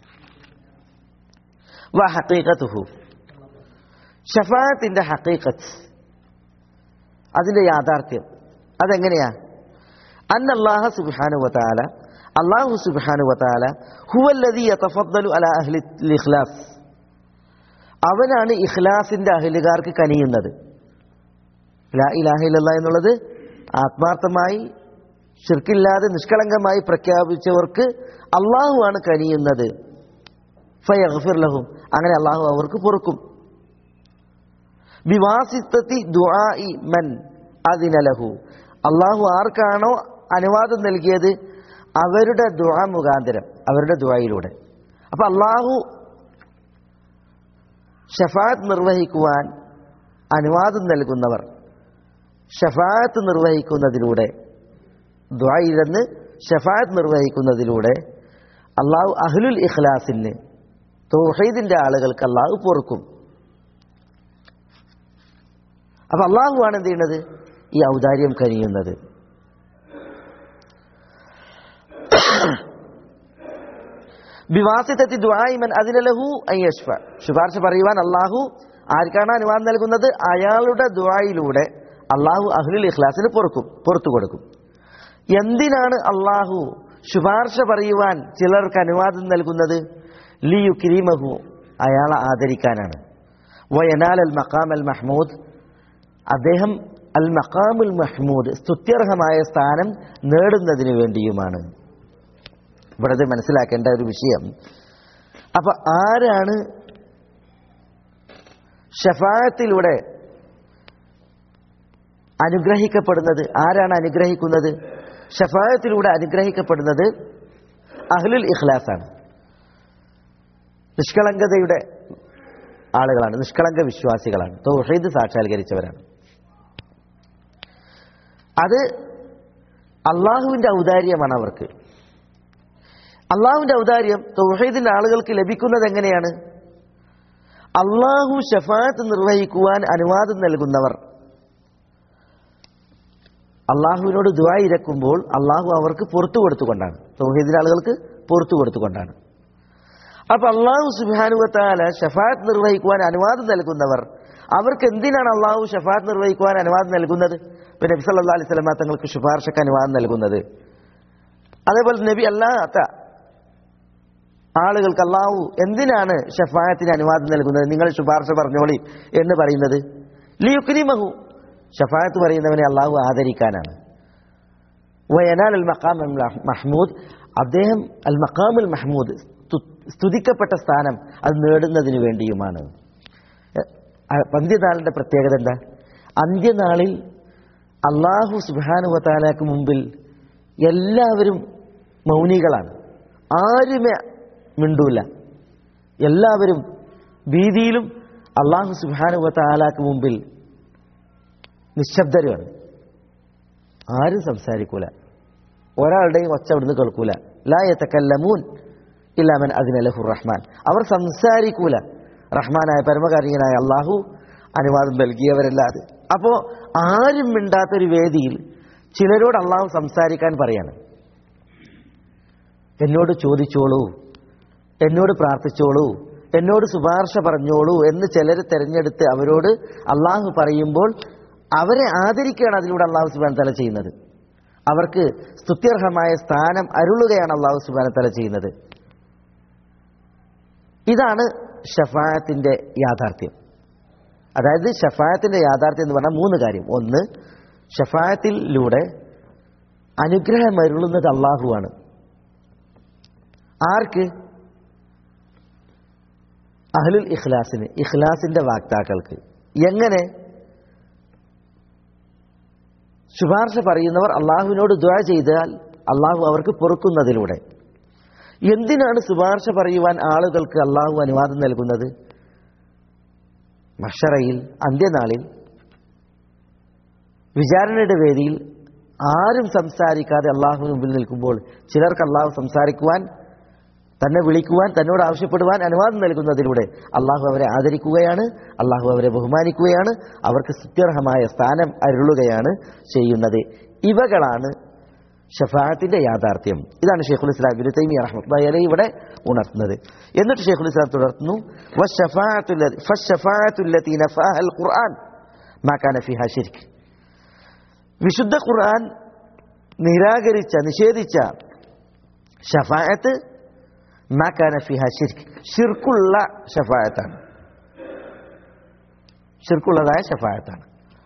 وحقيقته ഷഫായത്തിൻ്റെ ഹക്കീക്കത്ത് അതിൻ്റെ യാഥാർത്ഥ്യം അതെങ്ങനെയാ അന്നല്ലാഹ സുബ്ഹാനു വതാല അള്ളാഹു സുബ്ഹാനു വതാല ഹുവല്ലദി യതഫദ്ദലു അലാ അഹ്ലി ഇഖ്ലാസ് അവനാണ് ഇഖ്ലാസിന്റെ അഹ്ലുകാർക്ക് കനിയുന്നത് ലാ ഇലാഹ ഇല്ലല്ലാഹ് എന്നുള്ളത് ആത്മാർത്ഥമായി ഷിർക്കില്ലാതെ നിഷ്കളങ്കമായി പ്രഖ്യാപിച്ചവർക്ക് അള്ളാഹു ആണ് കനിയുന്നത് ഫയഗ്ഫിർ ലഹും അങ്ങനെ അള്ളാഹു അവർക്ക് പൊറുക്കും ബിവാസിത്തത്തി ദുആഇ മൻ അതിനലഹു അള്ളാഹു ആർക്കാണോ അനുവാദം നൽകിയത് അവരുടെ ദുആ മുഖാന്തരം അവരുടെ ദുആയിലൂടെ അപ്പൊ അള്ളാഹു ഷഫാത്ത് നിർവഹിക്കുവാൻ അനുവാദം നൽകുന്നവർ ഷഫാത്ത് നിർവഹിക്കുന്നതിലൂടെ ദ്വായിലെന്ന് ഷഫാത്ത് നിർവഹിക്കുന്നതിലൂടെ അള്ളാഹു അഹ്ലുൽ ഇഖ്ലാസിന് തൗഹീദിന്റെ ആളുകൾക്ക് അള്ളാഹു പൊറുക്കും അപ്പൊ അള്ളാഹു ആണ് എന്ത് ചെയ്യുന്നത് ഈ ഔദാര്യം കനിയുന്നത് ബിവാസിത്തെത്തി ദുആയിമൻ അതിലഹു അയ്യഷ്ഫ ശുപാർശ പറയുവാൻ അള്ളാഹു ആർക്കാണ് അനുവാദം നൽകുന്നത് അയാളുടെ ദുആയിലൂടെ അള്ളാഹു അഹ്ലുൽ ഇഖ്ലാസിന് പൊറുക്കും പുറത്തു കൊടുക്കും എന്തിനാണ് അള്ളാഹു ശുപാർശ പറയുവാൻ ചിലർക്ക് അനുവാദം നൽകുന്നത് ലിയു കിരീമഹു അയാളെ ആദരിക്കാനാണ് വയനാൽ അൽ മക്കാം അൽ മഹ്മൂദ് അദ്ദേഹം അൽ മക്കാമുൽ മഹ്മൂദ് സ്തുത്യർഹമായ സ്ഥാനം നേടുന്നതിന് വേണ്ടിയുമാണ് ഇവിടെ മനസ്സിലാക്കേണ്ട ഒരു വിഷയം അപ്പൊ ആരാണ് ഷഫായത്തിലൂടെ അനുഗ്രഹിക്കപ്പെടുന്നത് ആരാണ് അനുഗ്രഹിക്കുന്നത് ഷഫായത്തിലൂടെ അനുഗ്രഹിക്കപ്പെടുന്നത് അഹ്ലുൽ ഇഖ്ലാസാണ് നിഷ്കളങ്കതയുടെ ആളുകളാണ് നിഷ്കളങ്ക വിശ്വാസികളാണ് തൗഹീദ് സാക്ഷാത്കരിച്ചവരാണ് അത് അള്ളാഹുവിന്റെ ഔദാര്യമാണ് അവർക്ക് അള്ളാഹുവിന്റെ ഔദാര്യം തൗഹീദിന്റെ ആളുകൾക്ക് ലഭിക്കുന്നത് എങ്ങനെയാണ് അള്ളാഹു ഷഫാത്ത് നിർവഹിക്കുവാൻ അനുവാദം നൽകുന്നവർ അള്ളാഹുവിനോട് ദുആ ഇരക്കുമ്പോൾ അള്ളാഹു അവർക്ക് പുറത്തു കൊടുത്തുകൊണ്ടാണ് തൗഹീദിന്റെ ആളുകൾക്ക് പുറത്തു കൊടുത്തുകൊണ്ടാണ് അപ്പൊ അള്ളാഹു സുബാനുവത്താല ഷഫാത്ത് നിർവഹിക്കുവാൻ അനുവാദം നൽകുന്നവർ അവർക്ക് എന്തിനാണ് അള്ളാഹു ഷഫാത്ത് നിർവഹിക്കുവാൻ അനുവാദം നൽകുന്നത് ഇപ്പൊ നബി സല്ലാ അലൈഹി സ്വലമ തങ്ങൾക്ക് ശുപാർശക്ക് അനുവാദം നൽകുന്നത് അതേപോലെ നബി അല്ലാത്ത ആളുകൾക്ക് അള്ളാഹു എന്തിനാണ് ഷഫായത്തിന് അനുവാദം നൽകുന്നത് നിങ്ങൾ ശുപാർശ പറഞ്ഞോളി എന്ന് പറയുന്നത് ലിയുക്രിമഹു ഷഫായത്ത് പറയുന്നവനെ അള്ളാഹു ആദരിക്കാനാണ് വയനാൽ അൽ മക്കാം മഹ്മൂദ് അദ്ദേഹം അൽ മക്കാമുൽ മഹ്മൂദ് സ്തുതിക്കപ്പെട്ട സ്ഥാനം അത് നേടുന്നതിന് വേണ്ടിയുമാണ് അന്ത്യനാളിന്റെ പ്രത്യേകത എന്താ അന്ത്യനാളിൽ അള്ളാഹു സുബാനുവത്താലാക്ക് മുമ്പിൽ എല്ലാവരും മൗനികളാണ് ആരുമേ മിണ്ടൂല എല്ലാവരും ഭീതിയിലും അള്ളാഹു സുബാനുവത്താലാക്ക് മുമ്പിൽ നിശബ്ദരുമാണ് ആരും സംസാരിക്കൂല ഒരാളുടെയും ഒച്ച അവിടുന്ന് കേൾക്കൂല ലായത്തക്കല്ലമൂൻ ഇല്ലാമൻ അതിനലഹുർ റഹ്മാൻ അവർ സംസാരിക്കൂല റഹ്മാനായ പരമകാരികനായ അള്ളാഹു അനുവാദം നൽകിയവരല്ലാതെ അപ്പോ ആരും മിണ്ടാത്തൊരു വേദിയിൽ ചിലരോട് അള്ളാഹു സംസാരിക്കാൻ പറയാണ് എന്നോട് ചോദിച്ചോളൂ എന്നോട് പ്രാർത്ഥിച്ചോളൂ എന്നോട് ശുപാർശ പറഞ്ഞോളൂ എന്ന് ചിലർ തെരഞ്ഞെടുത്ത് അവരോട് അള്ളാഹു പറയുമ്പോൾ അവരെ ആദരിക്കുകയാണ് അതിലൂടെ അള്ളാഹു സുബാൻ തല ചെയ്യുന്നത് അവർക്ക് സ്തുത്യർഹമായ സ്ഥാനം അരുളുകയാണ് അള്ളാഹു സുബാന തല ചെയ്യുന്നത് ഇതാണ് ഷഫായത്തിന്റെ യാഥാർത്ഥ്യം അതായത് ഷഫായത്തിന്റെ യാഥാർത്ഥ്യം എന്ന് പറഞ്ഞാൽ മൂന്ന് കാര്യം ഒന്ന് ഷഫായത്തിലൂടെ അനുഗ്രഹം അരുളുന്നത് അള്ളാഹുവാണ് ആർക്ക് അഹ്ലുൽ ഇഖ്ലാസിന് ഇഖ്ലാസിന്റെ വാക്താക്കൾക്ക് എങ്ങനെ ശുപാർശ പറയുന്നവർ അള്ളാഹുവിനോട് ദ്വാ ചെയ്താൽ അള്ളാഹു അവർക്ക് പൊറുക്കുന്നതിലൂടെ എന്തിനാണ് ശുപാർശ പറയുവാൻ ആളുകൾക്ക് അള്ളാഹു അനുവാദം നൽകുന്നത് മഷറയിൽ അന്ത്യനാളിൽ വിചാരണയുടെ വേദിയിൽ ആരും സംസാരിക്കാതെ അള്ളാഹു മുമ്പിൽ നിൽക്കുമ്പോൾ ചിലർക്ക് അള്ളാഹു സംസാരിക്കുവാൻ തന്നെ വിളിക്കുവാൻ തന്നോട് ആവശ്യപ്പെടുവാൻ അനുവാദം നൽകുന്നതിലൂടെ അള്ളാഹു അവരെ ആദരിക്കുകയാണ് അള്ളാഹു അവരെ ബഹുമാനിക്കുകയാണ് അവർക്ക് സ്തുത്യർഹമായ സ്ഥാനം അരുളുകയാണ് ചെയ്യുന്നത് ഇവകളാണ് ഷഫാത്തിന്റെ യാഥാർത്ഥ്യം ഇതാണ് ഷെയ്ഖുൽ ഇസ്ലാം ഇബ്നു തൈമിയ റഹ്മത്തുള്ളാഹി അലൈഹി ഇവിടെ ഉണർത്തുന്നത് എന്നിട്ട് ഷെയ്ഖുൽ ഇസ്ലാം തുടർന്നു ഫശ്ശഫാഅത്തുല്ലതി നഫാഹൽ ഖുർആൻ മാ കാന ഫിഹാ ശിർക്ക് വിശുദ്ധ ഖുർആൻ നിരാകരിച്ച നിഷേധിച്ച ഷഫായത്ത് മാ കാന ഫിഹാ ഷിർക്ക് ഷിർക്കുള്ള ഷഫായത്താണ് ഷിർക്കുള്ളതായ ഷഫായത്താണ്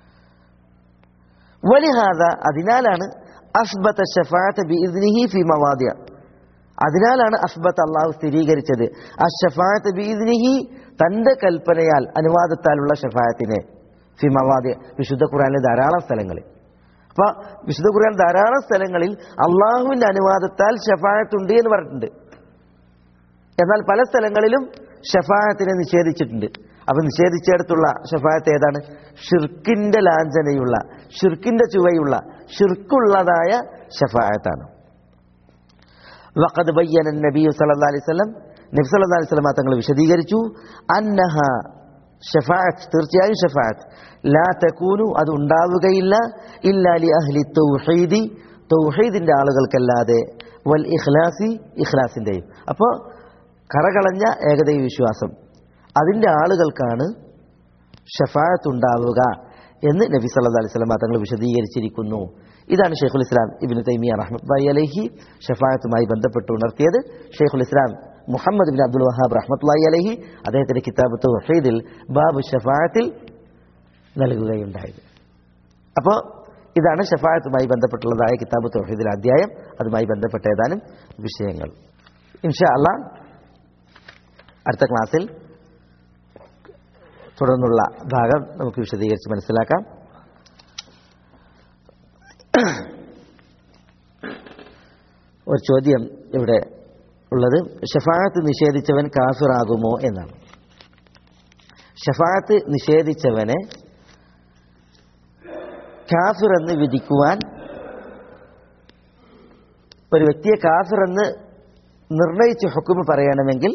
വലിഹാദ അതിനാലാണ് അസ്ബത്ത ഷഫാഅത്ത് ബിഇദ്നിഹി ഫി മവാദിയ അതിനാലാണ് അസ്ബത്ത് അള്ളാഹു സ്ഥിരീകരിച്ചത് ആ ഷഫാഅത്ത് ബിഇദ്നിഹി തന്റെ കൽപ്പനയാൽ അനുവാദത്താലുള്ള ഷഫായത്തിനെ ഫി മവാദിയ വിശുദ്ധ ഖുർആനിലെ ധാരാളം സ്ഥലങ്ങളിൽ അപ്പൊ വിശുദ്ധ ഖുർആൻ ധാരാളം സ്ഥലങ്ങളിൽ അള്ളാഹുവിന്റെ അനുവാദത്താൽ ഷഫായത്തുണ്ട് എന്ന് പറഞ്ഞിട്ടുണ്ട് എന്നാൽ പല സ്ഥലങ്ങളിലും ഷഫായത്തിനെ നിഷേധിച്ചിട്ടുണ്ട് അപ്പൊ നിഷേധിച്ചിടത്തുള്ള ഷഫായത്ത് ഏതാണ് ഷിർക്കിന്റെ ലാഞ്ചനയുള്ള ഷിർക്കിന്റെ ചുവയുള്ള ഷിർക്കുള്ളതായ ഷഫായത്താണ് വഖദ് ബയ്യന നബി സല്ലല്ലാഹു അലൈഹി വസല്ലം നബി സല്ലല്ലാഹു അലൈഹി വസല്ലം തങ്ങൾ വിശദീകരിച്ചു അന്നഹ ഷഫാഅത്ത് തീർച്ചയായും ഷഫാഅത്ത് ലാ തകൂനു അത് ഉണ്ടാവുകയില്ല ഇല്ലാ ലി അഹ്ലി തൗഹീദി തൗഹീദിന്റെ ആളുകൾക്കല്ലാതെ വൽ ഇഖ്ലാസി ഇഖ്ലാസിന്റെയും അപ്പോൾ കറകളഞ്ഞ ഏകദൈവ വിശ്വാസം അതിന്റെ ആളുകൾക്കാണ് ഷഫായത്ത് ഉണ്ടാവുക എന്ന് നബി സല്ലല്ലാഹു അലൈഹി വസല്ലം തങ്ങൾ വിശദീകരിച്ചിരിക്കുന്നു ഇതാണ് ഷെയ്ഖുൽ ഇസ്ലാം ഇബ്നു തൈമിയ റഹ്മത്തുള്ളാഹി അലൈഹി ഷഫായത്തുമായി ബന്ധപ്പെട്ട് ഉണർത്തിയത് ഷെയ്ഖുൽ ഇസ്ലാം മുഹമ്മദ് ബിൻ അബ്ദുൽ വഹാബ് റഹ്മത്തുള്ളാഹി അലൈഹി അദ്ദേഹത്തിന്റെ കിതാബ് തൗഹീദിൽ ബാബു ഷഫായത്തിൽ നൽകുകയുണ്ടായത് അപ്പോൾ ഇതാണ് ഷഫായത്തുമായി ബന്ധപ്പെട്ടുള്ളതായ കിതാബ് തൗഹീദിൽ അധ്യായം അതുമായി ബന്ധപ്പെട്ട ഏതാനും വിഷയങ്ങൾ ഇൻഷാ അല്ലാ അടുത്ത ക്ലാസ്സിൽ തുടർന്നുള്ള ഭാഗം നമുക്ക് വിശദീകരിച്ച് മനസ്സിലാക്കാം ഒരു ചോദ്യം ഇവിടെ ഉള്ളത് ഷഫായത്ത് നിഷേധിച്ചവൻ കാഫിറാകുമോ എന്നാണ് ഷഫായത്ത് നിഷേധിച്ചവനെ കാഫിർ എന്ന് വിധിക്കുവാൻ ഒരു വ്യക്തിയെ കാഫിർ എന്ന് നിർണയിച്ച് ഹുക്കുമ് പറയണമെങ്കിൽ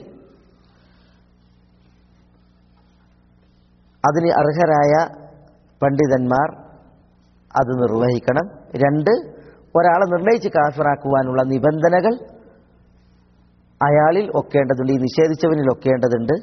അതിന് അർഹരായ പണ്ഡിതന്മാർ അത് നിർവഹിക്കണം രണ്ട് ഒരാളെ നിർണയിച്ച് കാഫിറാക്കുവാനുള്ള നിബന്ധനകൾ അയാളിൽ ഒക്കേണ്ടതുണ്ട് ഈ നിഷേധിച്ചവനിൽ ഒക്കേണ്ടതുണ്ട്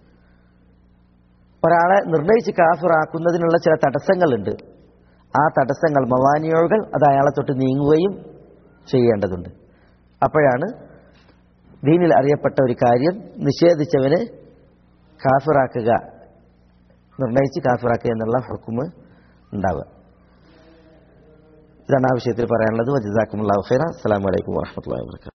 ഒരാളെ നിർണയിച്ച് കാഫിറാക്കുന്നതിനുള്ള ചില തടസ്സങ്ങളുണ്ട് ആ തടസ്സങ്ങൾ മവാനിയോകൾ അത് അയാളെ തൊട്ട് നീങ്ങുകയും ചെയ്യേണ്ടതുണ്ട് അപ്പോഴാണ് ദീനിൽ അറിയപ്പെട്ട ഒരു കാര്യം നിഷേധിച്ചവന് കാഫിറാക്കുക നിർണയിച്ച് കാഫിറാക്കുക എന്നുള്ള ഹുക്കുമ് ഉണ്ടാവുക ഇതാണ് ആ വിഷയത്തിൽ പറയാനുള്ളത് വജസാക്കുമുള്ള ഖൈറ അസ്സാം വലൈക്കും വാഹമത്തല്ലാ വാബർക്കാത്തു